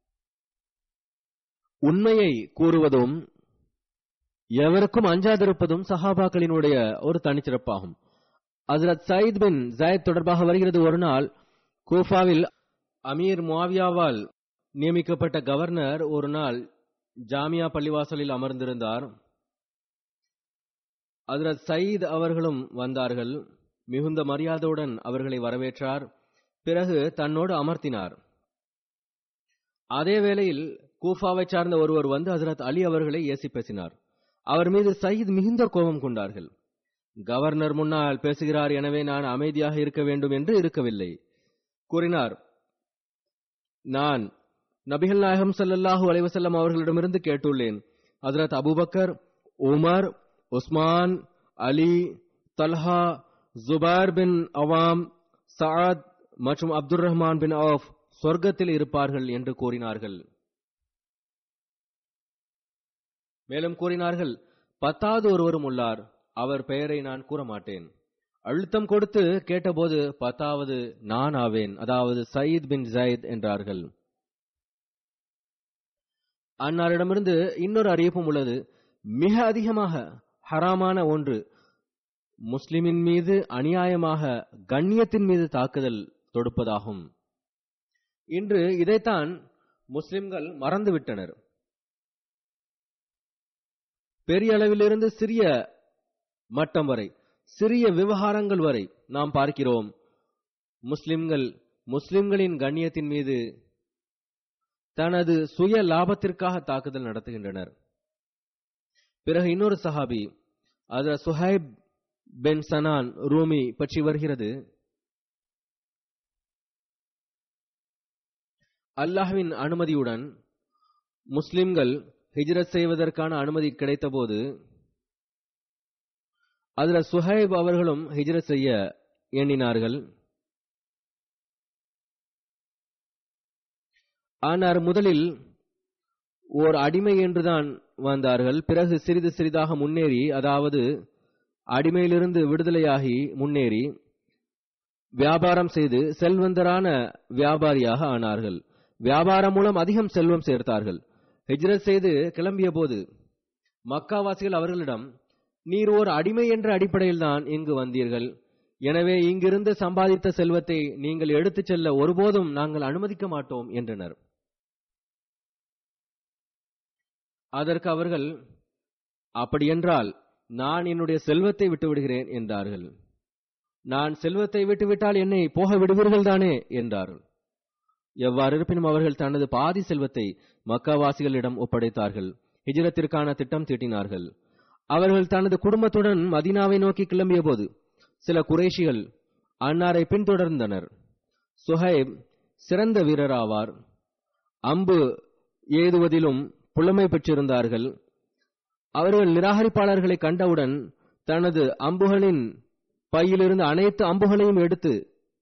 உண்மையை கூறுவதும் எவருக்கும் அஞ்சாதிருப்பதும் சஹாபாக்களினுடைய ஒரு தனிச்சிறப்பாகும் ஹசரத் சயித் பின் ஜயத் தொடர்பாக வருகிறது ஒரு நாள் கூஃபாவில் அமீர் முவாவியாவால் நியமிக்கப்பட்ட கவர்னர் ஒரு நாள் ஜாமியா பள்ளிவாசலில் அமர்ந்திருந்தார் ஹசரத் சயீத் அவர்களும் வந்தார்கள் மிகுந்த மரியாதையுடன் அவர்களை வரவேற்றார் பிறகு தன்னோடு அமர்த்தினார் அதே வேளையில் கூஃபாவை சார்ந்த ஒருவர் வந்து ஹசரத் அலி அவர்களை ஏசி பேசினார் அவர் மீது சயீத் மிகுந்த கோபம் கொண்டார்கள் கவர்னர் முன்னால் பேசுகிறார் எனவே நான் அமைதியாக இருக்க வேண்டும் என்று இருக்கவில்லை கூறினார் நான் நபிகள் நாயகம் ஸல்லல்லாஹு அலைஹி வஸல்லம் அவர்களிடமிருந்து கேட்டுள்ளேன் Hazrat Abu Bakr Umar Usman Ali Talha Zubair bin Awwam Saad மற்றும் அப்துர் ரஹ்மான் பின் அவுஃப் சொர்க்கத்தில் இருப்பார்கள் என்று கூறினார்கள் மேலும் கூறினார்கள் பத்தாவது ஒருவரும் உள்ளார் அவர் பெயரை நான் கூற மாட்டேன் அழுத்தம் கொடுத்து கேட்டபோது பத்தாவது நான் ஆவேன் அதாவது சயீத் பின் ஜயத் என்றார்கள் அன்னாரிடமிருந்து இன்னொரு அறிவிப்பும் உள்ளது மிக அதிகமாக ஹராமான ஒன்று முஸ்லிமின் மீது அநியாயமாக கண்ணியத்தின் மீது தாக்குதல் தொடுப்பதாகும் இன்று இதைத்தான் முஸ்லிம்கள் மறந்துவிட்டனர் பெரிய அளவிலிருந்து சிறிய மட்டம் வரை சிறிய விவகாரங்கள் வரை நாம் பார்க்கிறோம் முஸ்லிம்கள் முஸ்லிம்களின் கண்ணியத்தின் மீது தனது சுய லாபத்திற்காக தாக்குதல் நடத்துகின்றனர் பிறகு இன்னொரு சஹாபி அது சுஹைப் பென் சனான் ரூமி பற்றி வருகிறது அல்லாஹ்வின் அனுமதியுடன் முஸ்லிம்கள் ஹிஜ்ரத் செய்வதற்கான அனுமதி கிடைத்தபோது அதுல சுஹைப் அவர்களும் ஹிஜ்ரத் செய்ய எண்ணினார்கள் ஆனால் முதலில் ஓர் அடிமை என்றுதான் வந்தார்கள் பிறகு சிறிது சிறிதாக முன்னேறி அதாவது அடிமையிலிருந்து விடுதலையாகி முன்னேறி வியாபாரம் செய்து செல்வந்தரான வியாபாரியாக ஆனார்கள் வியாபாரம் மூலம் அதிகம் செல்வம் சேர்த்தார்கள் ஹிஜ்ரத் செய்து கிளம்பிய போது மக்காவாசிகள் அவர்களிடம் நீர் ஓர் அடிமை என்ற அடிப்படையில் தான் இங்கு வந்தீர்கள் எனவே இங்கிருந்து சம்பாதித்த செல்வத்தை நீங்கள் எடுத்துச் செல்ல ஒருபோதும் நாங்கள் அனுமதிக்க மாட்டோம் என்றனர் அதற்கு அவர்கள் அப்படியென்றால் நான் என்னுடைய செல்வத்தை விட்டுவிடுகிறேன் என்றார்கள் நான் செல்வத்தை விட்டுவிட்டால் என்னை போக விடுவீர்கள் தானே என்றார்கள் எவ்வாறு இருப்பினும் அவர்கள் தனது பாதி செல்வத்தை மக்காவாசிகளிடம் ஒப்படைத்தார்கள் ஹிஜ்ரத்திற்கான திட்டம் தீட்டினார்கள் அவர்கள் தனது குடும்பத்துடன் மதீனாவை நோக்கி கிளம்பிய போது சில குறைஷிகள் அன்னாரை பின்தொடர்ந்தனர் சுஹைப் சிறந்த வீரராவார் அம்பு ஏதுவதிலும் புலமை பெற்றிருந்தார்கள் அவர்கள் நிராகரிப்பாளர்களை கண்டவுடன் தனது அம்புகளின் பையிலிருந்து அனைத்து அம்புகளையும் எடுத்து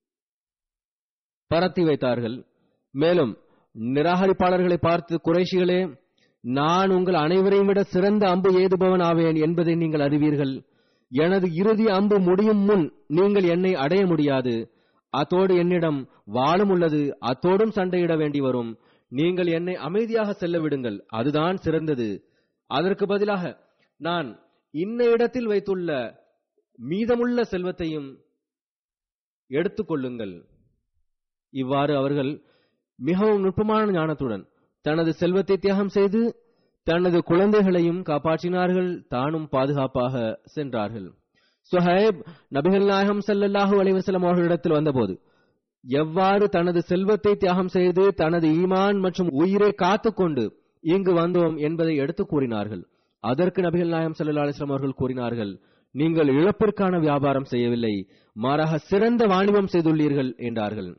பரத்தி வைத்தார்கள் மேலும் நிராகரிப்பாளர்களை பார்த்து குறைஷிகளே நான் உங்கள் அனைவரையும் விட சிறந்த அம்பு ஏதுபவன் ஆவேன் என்பதை நீங்கள் அறிவீர்கள் எனது இறுதி அம்பு முடியும் முன் நீங்கள் என்னை அடைய முடியாது அத்தோடு என்னிடம் வாளும் உள்ளது அத்தோடும் சண்டையிட வேண்டி வரும் நீங்கள் என்னை அமைதியாக செல்ல விடுங்கள் அதுதான் சிறந்தது அதற்கு பதிலாக நான் இன்ன இடத்தில் வைத்துள்ள மீதமுள்ள செல்வத்தையும் எடுத்துக்கொள்ளுங்கள் இவ்வாறு அவர்கள் மிகவும் நுட்பமான ஞானத்துடன் தனது செல்வத்தை தியாகம் செய்து தனது குழந்தைகளையும் காப்பாற்றினார்கள் தானும் பாதுகாப்பாக சென்றார்கள் சுஹைப் நபிகள் நாயகம் ஸல்லல்லாஹு அலைஹி வஸல்லம் அவர்களிடத்தில் வந்தபோது எவ்வாறு தனது செல்வத்தை தியாகம் செய்து தனது ஈமான் மற்றும் உயிரை காத்துக்கொண்டு இங்கு வந்தோம் என்பதை எடுத்துக் கூறினார்கள் அதற்கு நபிகள் நாயகம் ஸல்லல்லாஹு அலைஹி வஸல்லம் அவர்கள் கூறினார்கள் நீங்கள் இழப்பிற்கான வியாபாரம் செய்யவில்லை மாறாக சிறந்த வாணிபம் செய்துள்ளீர்கள் என்றார்கள்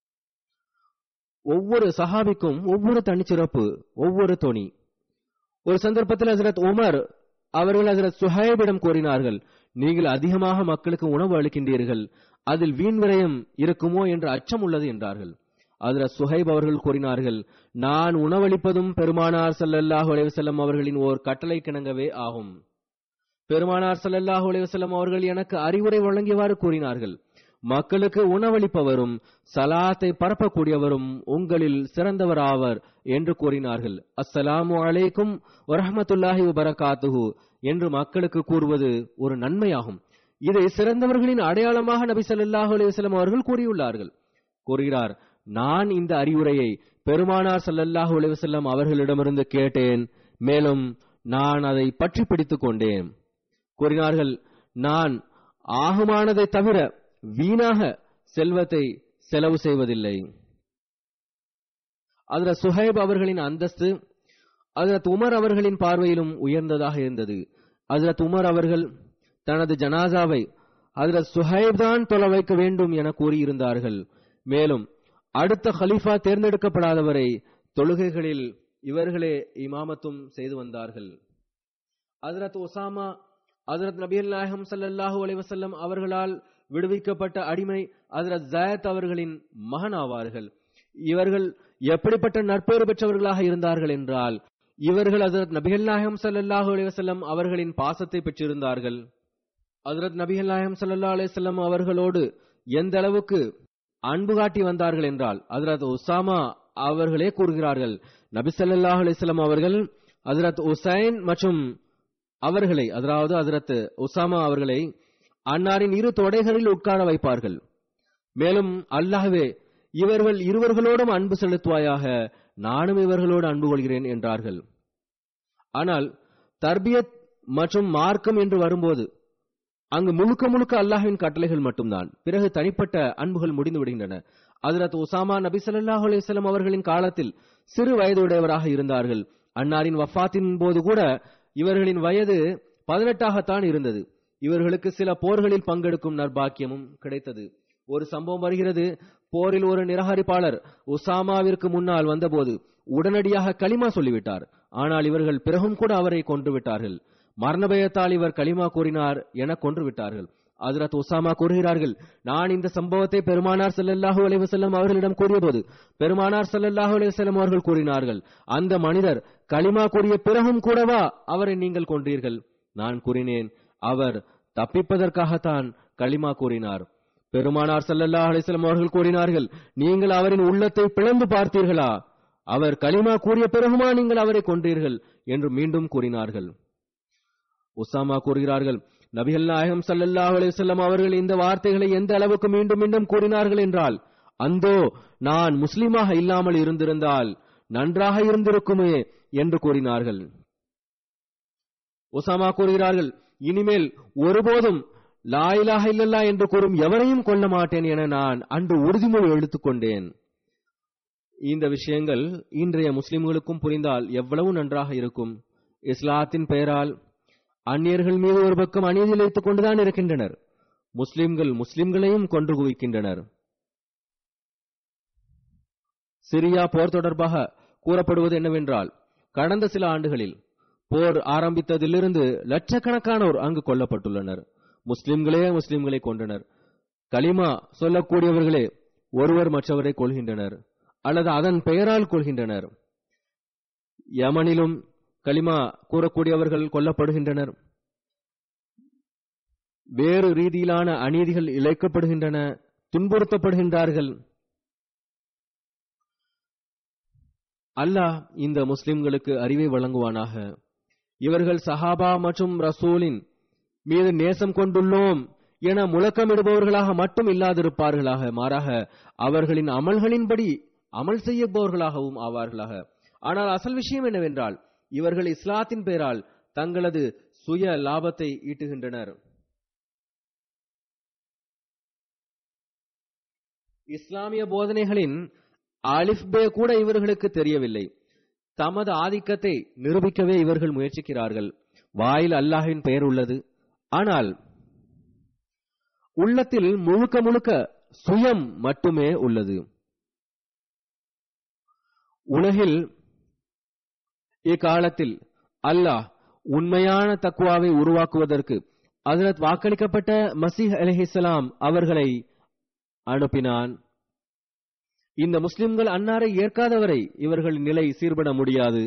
ஒவ்வொரு சஹாபிக்கும் ஒவ்வொரு தனிச்சிறப்பு ஒவ்வொரு தொனி ஒரு சந்தர்ப்பத்தில் ஹசரத் உமர் அவர்கள் ஹசரத் சுஹைபிடம் கூறினார்கள் நீங்கள் அதிகமாக மக்களுக்கு உணவு அளிக்கின்றீர்கள் அதில் வீண் விரயம் இருக்குமோ என்ற அச்சம் உள்ளது என்றார்கள் ஹசரத் சுஹைப் அவர்கள் கூறினார்கள் நான் உணவளிப்பதும் பெருமானார் ஸல்லல்லாஹு அலைஹி வஸல்லம் அவர்களின் ஓர் கட்டளை கிணங்கவே ஆகும் பெருமானார் ஸல்லல்லாஹு அலைஹி வஸல்லம் அவர்கள் எனக்கு அறிவுரை வழங்கியவாறு கூறினார்கள் மக்களுக்கு உணவளிப்பவரும் சலாத்தை பரப்பக்கூடியவரும் உங்களில் சிறந்தவராவர் என்று கூறினார்கள் அஸ்ஸலாமு அலைக்கும் வரஹமத்துல்லாஹி வபரகாத்துஹு என்று மக்களுக்கு கூறுவது ஒரு நன்மையாகும் இதை சிறந்தவர்களின் அடையாளமாக நபி ஸல்லல்லாஹு அலைஹி வஸல்லம் அவர்கள் கூறியுள்ளார்கள் கூறுகிறார் நான் இந்த அறிவுரையை பெருமானார் ஸல்லல்லாஹு அலைஹி வஸல்லம் அவர்களிடமிருந்து கேட்டேன் மேலும் நான் அதை பற்றி பிடித்துக் கொண்டேன் கூறினார்கள் நான் ஆகுமானதை தவிர வீணாக செல்வத்தை செலவு செய்வதில்லை அதுல சுஹைப் அவர்களின் அந்தஸ்து அதரத் உமர் அவர்களின் பார்வையிலும் உயர்ந்ததாக இருந்தது அதரத் உமர் அவர்கள் தனது ஜனாசாவை அதரத் சுஹைப் தான் தொலை வைக்க வேண்டும் என கூறியிருந்தார்கள் மேலும் அடுத்த ஹலீஃபா தேர்ந்தெடுக்கப்படாதவரை தொழுகைகளில் இவர்களே இமாமத்தும் செய்து வந்தார்கள் அதரத் ஒசாமா அதரத் நபியல் நாயகம் ஸல்லல்லாஹு அலைஹி வஸல்லம் அவர்களால் விடுவிக்கப்பட்ட அடிமை அதரத் ஜயத் அவர்களின் மகன் ஆவார்கள் இவர்கள் எப்படிப்பட்ட நற்பேறு பெற்றவர்களாக இருந்தார்கள் என்றால் இவர்கள் அதரத் நபிகள் நாயகம் ஸல்லல்லாஹு அலைஹி வஸல்லம் அவர்களின் பாசத்தை பெற்றிருந்தார்கள் அதரத் நபிகள் நாயகம் ஸல்லல்லாஹு அலைஹி வஸல்லம் அவர்களோடு எந்த அளவுக்கு அன்பு காட்டி வந்தார்கள் என்றால் அதரத் உசாமா அவர்களே கூறுகிறார்கள் நபி ஸல்லல்லாஹு அலைஹி வஸல்லம் அவர்கள் அதரத் உசைன் மற்றும் அவர்களை அதாவது அதரத் உசாமா அவர்களை அன்னாரின் இரு தொடைகளில் உட்கார வைப்பார்கள் மேலும் அல்லாஹ்வே இவர்கள் இருவர்களோடும் அன்பு செலுத்துவாயாக நானும் இவர்களோடு அன்பு கொள்கிறேன் என்றார்கள் ஆனால் தர்பியத் மற்றும் மார்க்கம் என்று வரும்போது அங்கு முழுக்க முழுக்க அல்லாஹ்வின் கட்டளைகள் மட்டும்தான் பிறகு தனிப்பட்ட அன்புகள் முடிந்து விடுகின்றன அதரத் உசாமா நபி ஸல்லல்லாஹு அலைஹி வஸல்லம் அவர்களின் காலத்தில் சிறு வயதுடையவராக இருந்தார்கள் அன்னாரின் வஃபாத்தின் போது கூட இவர்களின் வயது பதினெட்டாகத்தான் இருந்தது இவர்களுக்கு சில போர்களில் பங்கெடுக்கும் நற்பாக்கியமும் கிடைத்தது ஒரு சம்பவம் வருகிறது போரில் ஒரு நிராகரிப்பாளர் உசாமாவிற்கு முன்னால் வந்தபோது உடனடியாக களிமா சொல்லிவிட்டார் ஆனால் இவர்கள் பிறகும் கூட அவரை கொன்று விட்டார்கள் மரணபயத்தால் இவர் களிமா கூறினார் என கொன்று விட்டார்கள் ஹஜரத் உசாமா கூறுகிறார்கள் நான் இந்த சம்பவத்தை பெருமானார் ஸல்லல்லாஹு அலைஹி வஸல்லம் அவர்களிடம் கூறியபோது பெருமானார் ஸல்லல்லாஹு அலைஹி வஸல்லம் அவர்கள் கூறினார்கள் அந்த மனிதர் களிமா கூறிய பிறகும் கூடவா அவரை நீங்கள் கொன்றீர்கள் நான் கூறினேன் அவர் தப்பிப்பதற்காகத்தான் களிமா கூறினார் பெருமானார் ஸல்லல்லாஹு அலைஹி வஸல்லம் அவர்கள் கூறினார்கள் நீங்கள் அவரின் உள்ளத்தை பிளந்து பார்த்தீர்களா அவர் களிமா கூறிய பிறகுமா நீங்கள் அவரை கொன்றீர்கள் என்று மீண்டும் கூறினார்கள் உசாமா கூறுகிறார்கள் நபிகள் நாயகம் ஸல்லல்லாஹு அலைஹி வஸல்லம் அவர்கள் இந்த வார்த்தைகளை எந்த அளவுக்கு மீண்டும் மீண்டும் கூறினார்கள் என்றால் அந்தோ நான் முஸ்லிமாக இல்லாமல் இருந்திருந்தால் நன்றாக இருந்திருக்குமே என்று கூறினார்கள் உசாமா கூறுகிறார்கள் இனிமேல் ஒருபோதும் லா இலாஹ இல்லல்லா என்று கூறும் எவரையும் கொல்ல மாட்டேன் என நான் அன்று உறுதிமொழி எடுத்துக்கொண்டேன் இந்த விஷயங்கள் இன்றைய முஸ்லிம்களுக்கும் புரிந்தால் எவ்வளவு நன்றாக இருக்கும் இஸ்லாத்தின் பெயரால் அந்நியர்கள் மீது ஒரு பக்கம் அநீதி இழைத்துக் கொண்டுதான் இருக்கின்றனர் முஸ்லிம்கள் முஸ்லிம்களையும் கொன்று குவிக்கின்றனர் சிரியா போர் தொடர்பாக கூறப்படுவது என்னவென்றால் கடந்த சில ஆண்டுகளில் போர் ஆரம்பித்ததிலிருந்து லட்சக்கணக்கானோர் அங்கு கொல்லப்பட்டுள்ளனர் முஸ்லிம்களே முஸ்லிம்களை கொன்றனர் கலிமா சொல்லக்கூடியவர்களே ஒருவர் மற்றவரை கொள்கின்றனர் அல்லது அதன் பெயரால் கொள்கின்றனர் யமனிலும் கலிமா கூறக்கூடியவர்கள் கொல்லப்படுகின்றனர் வேறு ரீதியிலான அநீதிகள் இழைக்கப்படுகின்றன துன்புறுத்தப்படுகின்றார்கள் அல்லாஹ் இந்த முஸ்லிம்களுக்கு அறிவை வழங்குவானாக இவர்கள் சஹாபா மற்றும் ரசூலின் மீது நேசம் கொண்டுள்ளோம் என முழக்கமிடுபவர்களாக மட்டும் இல்லாதிருப்பார்களாக மாறாக அவர்களின் அமல்களின்படி அமல் செய்யப்பவர்களாகவும் ஆவார்களாக ஆனால் அசல் விஷயம் என்னவென்றால் இவர்கள் இஸ்லாத்தின் பெயரால் தங்களது சுய லாபத்தை ஈட்டுகின்றனர் இஸ்லாமிய போதனைகளின் அலிஃபே கூட இவர்களுக்கு தெரியவில்லை தமது ஆதிக்கத்தை நிரூபிக்கவே இவர்கள் முயற்சிக்கிறார்கள் வாயில் அல்லாஹின் பெயர் உள்ளது ஆனால் உள்ளத்தில் முழுக்க முழுக்க சுயம் மட்டுமே உள்ளது உலகில் இக்காலத்தில் அல்லாஹ் உண்மையான தக்குவாவை உருவாக்குவதற்கு அதரத் வாக்களிக்கப்பட்ட மசீஹ் அலிஹிஸ்லாம் அவர்களை அனுப்பினான் இந்த முஸ்லிம்கள் அன்னாரை ஏற்காதவரை இவர்களின் நிலை சீர்பட முடியாது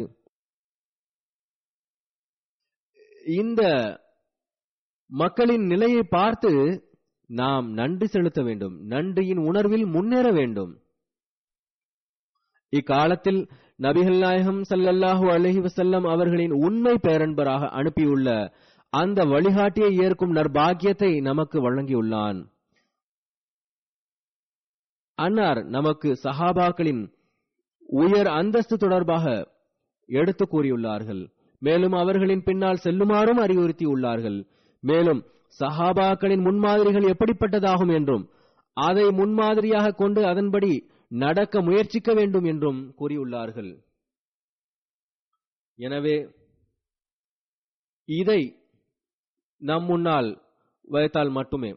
இந்த மக்களின் நிலையை பார்த்து நாம் நன்றி செலுத்த வேண்டும் நன்றியின் உணர்வில் முன்னேற வேண்டும் இக்காலத்தில் நபிகள் நாயகம் சல்லல்லாஹு அலஹி வசல்லம் அவர்களின் உண்மை பேரன்பராக அனுப்பியுள்ள அந்த வழிகாட்டியை ஏற்கும் நற்பாக்கியத்தை நமக்கு வழங்கியுள்ளான் அன்னார் நமக்கு சஹாபாக்களின் உயர் அந்தஸ்து தொடர்பாக எடுத்து கூறியுள்ளார்கள் மேலும் அவர்களின் பின்னால் செல்லுமாறும் அறிவுறுத்தியுள்ளார்கள் மேலும் சஹாபாக்களின் முன்மாதிரிகள் எப்படிப்பட்டதாகும் என்றும் அதை முன்மாதிரியாக கொண்டு அதன்படி நடக்க முயற்சிக்க வேண்டும் என்றும் கூறியுள்ளார்கள் எனவே இதை நம் முன்னால் வைத்தால் மட்டுமே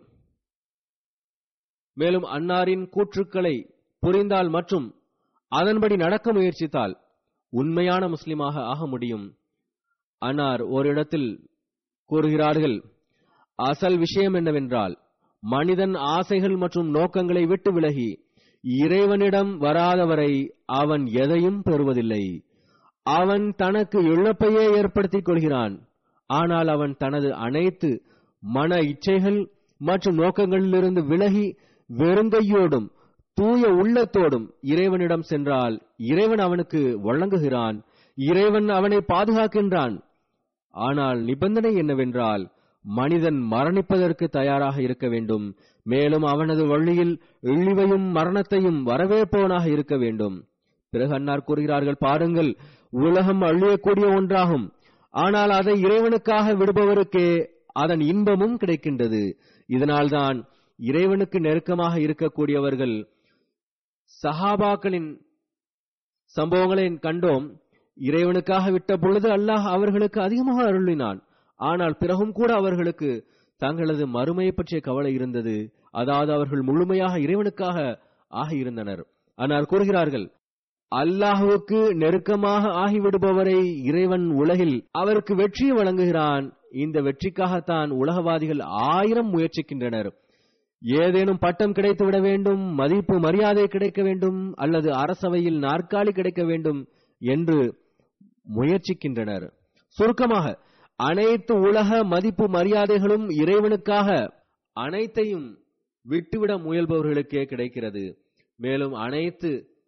மேலும் அன்னாரின் கூற்றுக்களை புரிந்தால் மற்றும் அதன்படி நடக்க முயற்சித்தால் உண்மையான முஸ்லிமாக ஆக முடியும் அன்னார் ஓரிடத்தில் கூறுகிறார்கள் அசல் விஷயம் என்னவென்றால் மனிதன் ஆசைகள் மற்றும் நோக்கங்களை விட்டு விலகி இறைவனிடம் வராதவரை அவன் எதையும் பெறுவதில்லை அவன் தனக்கு இழப்பையே ஏற்படுத்திக் கொள்கிறான் ஆனால் அவன் தனது அனைத்து மன இச்சைகள் மற்றும் நோக்கங்களிலிருந்து விலகி வெறுங்கையோடும் தூய உள்ளத்தோடும் இறைவனிடம் சென்றால் இறைவன் அவனுக்கு வழங்குகிறான் இறைவன் அவனை பாதுகாக்கின்றான் ஆனால் நிபந்தனை என்னவென்றால் மனிதன் மரணிப்பதற்கு தயாராக இருக்க வேண்டும் மேலும் அவனது வழியில் இழிவையும் மரணத்தையும் வரவேற்பவனாக இருக்க வேண்டும் பிறகு அன்னார் கூறுகிறார்கள் பாருங்கள் உலகம் அழியக்கூடிய ஒன்றாகும் ஆனால் அதை இறைவனுக்காக விடுபவருக்கே அதன் இன்பமும் கிடைக்கின்றது இதனால்தான் இறைவனுக்கு நெருக்கமாக இருக்கக்கூடியவர்கள் சஹாபாக்களின் சம்பவங்களை கண்டோம் இறைவனுக்காக விட்ட பொழுது அல்லாஹ் அவர்களுக்கு அதிகமாக அருளினான் ஆனால் பிறகும் கூட அவர்களுக்கு தங்களது மறுமையை பற்றிய கவலை இருந்தது அதாவது அவர்கள் முழுமையாக இறைவனுக்காக ஆகியிருந்தனர் ஆனால் கூறுகிறார்கள் அல்லாஹுவுக்கு நெருக்கமாக ஆகிவிடுபவரை இறைவன் உலகில் அவருக்கு வெற்றியை வழங்குகிறான் இந்த வெற்றிக்காகத்தான் உலகவாதிகள் ஆயிரம் முயற்சிக்கின்றனர் ஏதேனும் பட்டம் கிடைத்து விட வேண்டும் மதிப்பு மரியாதை கிடைக்க வேண்டும் அல்லது அரசவையில் நாற்காலி கிடைக்க வேண்டும் என்று முயற்சிக்கின்றனர் சுருக்கமாக அனைத்து உலக மதிப்பு மரியாதைகளும் இறைவனுக்காக அனைத்தையும் விட்டுவிட முயல்பவர்களுக்கே கிடைக்கிறது மேலும் அனைத்து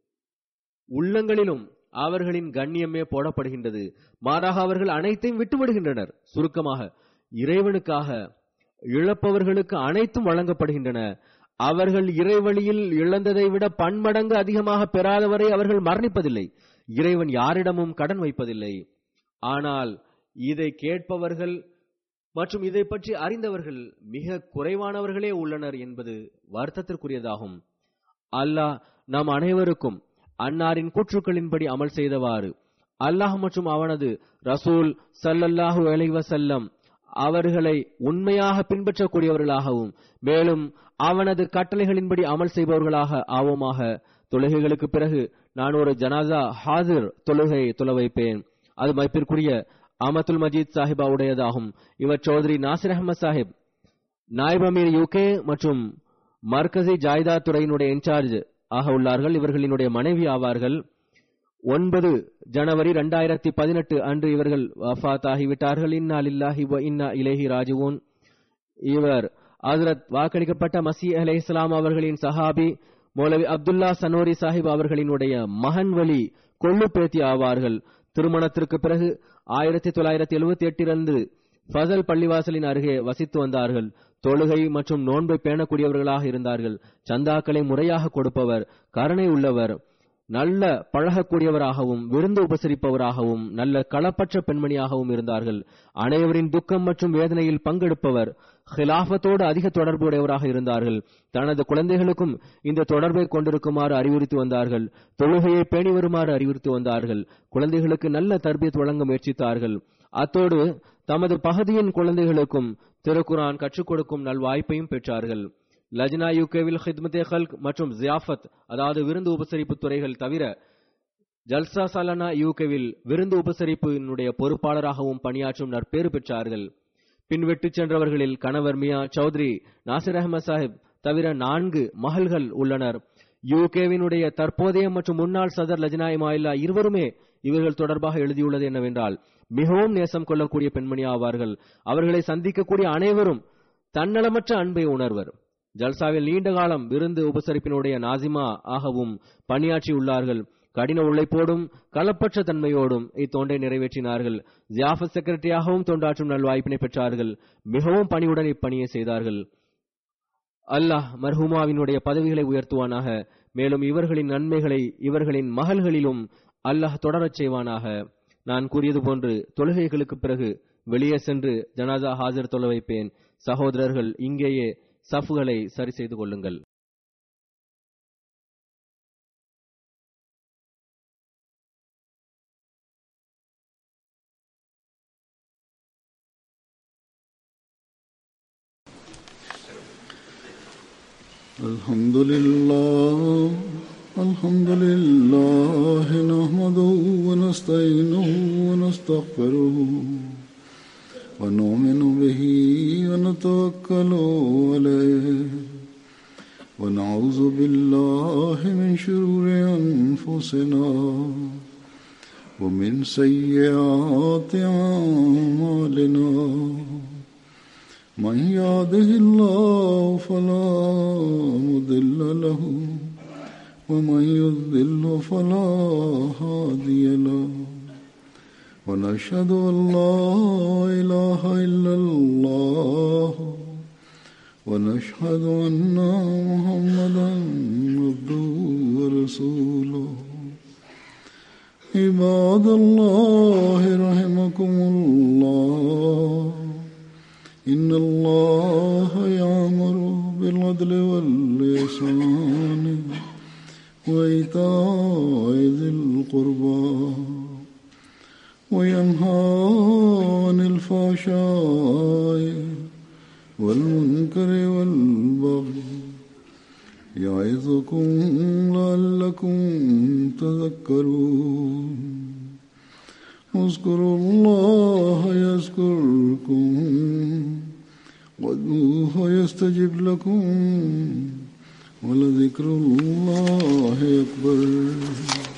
உள்ளங்களிலும் அவர்களின் கண்ணியமே போடப்படுகின்றது மாறாக அவர்கள் அனைத்தையும் விட்டுவிடுகின்றனர் சுருக்கமாக இறைவனுக்காக இழப்பவர்களுக்கு அனைத்தும் வழங்கப்படுகின்றன அவர்கள் இறைவழியில் இழந்ததை விட பன்மடங்கு அதிகமாக பெறாதவரை அவர்கள் மரணிப்பதில்லை இறைவன் யாரிடமும் கடன் வைப்பதில்லை ஆனால் இதை கேட்பவர்கள் மற்றும் இதை பற்றி அறிந்தவர்கள் மிக குறைவானவர்களே உள்ளனர் என்பது வருத்தத்திற்குரியதாகும் அல்லாஹ் நம் அனைவருக்கும் அன்னாரின் கூற்றுக்களின்படி அமல் செய்தவாறு அல்லாஹ் மற்றும் அவனது ரசூல் சல்லல்லாஹு அலைஹி வஸல்லம் அவர்களை உண்மையாக பின்பற்றக்கூடியவர்களாகவும் மேலும் அவனது கட்டளைகளின்படி அமல் செய்பவர்களாக ஆவோமாக தொழுகைகளுக்கு பிறகு நான் ஒரு ஜனாசா ஹாசிர் தொழுகை தொலை வைப்பேன் அது மதிப்பிற்குரிய அமத்துல் மஜீத் சாஹிபா உடையதாகும் இவர் சௌத்ரி நாசிர் அஹமத் சாஹிப் நாயிப் அமீர் யூகே மற்றும் மர்கசி ஜாய்தா துறையினுடைய இன்சார்ஜ் ஆக உள்ளார்கள் இவர்களினுடைய மனைவி ஆவார்கள் ஒன்பது ஜனவரி இரண்டாயிரத்தி பதினெட்டு அன்று இவர்கள் வஃத் ஆகிவிட்டார்கள் இன்னா லில்லாஹி வ இன்னா இலேஹி ராஜுவோன் இவர் ஹசரத் வாக்களிக்கப்பட்ட மசி அலை இஸ்லாம் அவர்களின் சஹாபி மௌலவி அப்துல்லா சனோரி சாஹிப் அவர்களினுடைய மகன் வழி கொள்ளு பேத்தி ஆவார்கள் திருமணத்திற்கு பிறகு ஆயிரத்தி தொள்ளாயிரத்தி எழுபத்தி எட்டிலிருந்து ஃபசல் பள்ளிவாசலின் அருகே வசித்து வந்தார்கள் தொழுகை மற்றும் நோன்பை பேணக்கூடியவர்களாக இருந்தார்கள் சந்தாக்களை முறையாக கொடுப்பவர் கருணை உள்ளவர் நல்ல பழகக்கூடியவராகவும் விருந்து உபசரிப்பவராகவும் நல்ல களப்பற்ற பெண்மணியாகவும் இருந்தார்கள் அனைவரின் துக்கம் மற்றும் வேதனையில் பங்கெடுப்பவர் ஹிலாஃபத்தோடு அதிக தொடர்புடையவராக இருந்தார்கள் தனது குழந்தைகளுக்கும் இந்த தொடர்பை கொண்டிருக்குமாறு அறிவுறுத்தி வந்தார்கள் தொழுகையை பேணி வருமாறு அறிவுறுத்தி வந்தார்கள் குழந்தைகளுக்கு நல்ல தர்பியத் வழங்க முயற்சித்தார்கள் அத்தோடு தமது பகுதியின் குழந்தைகளுக்கும் திருக்குரான் கற்றுக் கொடுக்கும் நல்வாய்ப்பையும் பெற்றார்கள் லஜ்னா யூகேவில் ஹித்மதே ஹல்க் மற்றும் ஜியாஃபத் அதாவது விருந்து உபசரிப்பு துறைகள் தவிர ஜல்சா சாலானா யூகேவில் விருந்து உபசரிப்பினுடைய பொறுப்பாளராகவும் பணியாற்றும் நற்பேறு பெற்றார்கள் பின் விட்டுச் சென்றவர்களில் கணவர் மியா சௌத்ரி நாசிர் அஹமத் சாஹிப் தவிர நான்கு மகள்கள் உள்ளனர் யூகேவினுடைய தற்போதைய மற்றும் முன்னாள் சதர் லஜ்னா இமாயில்லா இருவருமே இவர்கள் தொடர்பாக எழுதியுள்ளது என்னவென்றால் மிகவும் நேசம் கொள்ளக்கூடிய பெண்மணி ஆவார்கள் அவர்களை சந்திக்கக்கூடிய அனைவரும் தன்னலமற்ற அன்பை உணர்வர் ஜல்சாவில் நீண்ட காலம் விருந்து உபசரிப்பினுடைய நாசிமா ஆகவும் பணியாற்றியுள்ளார்கள் கடின உழைப்போடும் களப்பற்ற தன்மையோடும் இத்தொண்டை நிறைவேற்றினார்கள் ஜியாஃபத் செக்ரட்டரியாகவும் தொண்டாற்றும் நல்வாய்ப்பினை பெற்றார்கள் மிகவும் பணிவுடன் இப்பணியை செய்தார்கள் அல்லாஹ் மர்ஹூமாவினுடைய பதவிகளை உயர்த்துவானாக மேலும் இவர்களின் நன்மைகளை இவர்களின் மகள்களிலும் அல்லாஹ் தொடரச் செய்வானாக நான் கூறியது போன்று தொழுகைகளுக்கு பிறகு வெளியே சென்று ஜனாதா ஹாஜர் தொலை வைப்பேன் சகோதரர்கள் இங்கேயே சஃப்களை சரி செய்து கொள்ளுங்கள் الحمد لله الحمد لله نحمده ونستعينه ونستغفره ونؤمن به ونتوكل عليه ونعوذ بالله من شرور أنفسنا ومن سيئات أعمالنا من يهده الله فلا مضل له ومن يضلل فلا هادي له ونشهد أن لا إله إلا الله ونشهد أن محمدا عبده ورسوله عباد الله رحمكم الله إن الله يأمر بالعدل واللسان وإيتاء ذي القربى وينهى عن الفحشاء والمنكر والبغي يعظكم لعلكم تذكرون اذكروا الله يذكركم وادعوه يستجب لكم ولذكر الله أكبر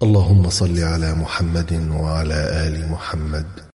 اللهم صل على محمد وعلى ال محمد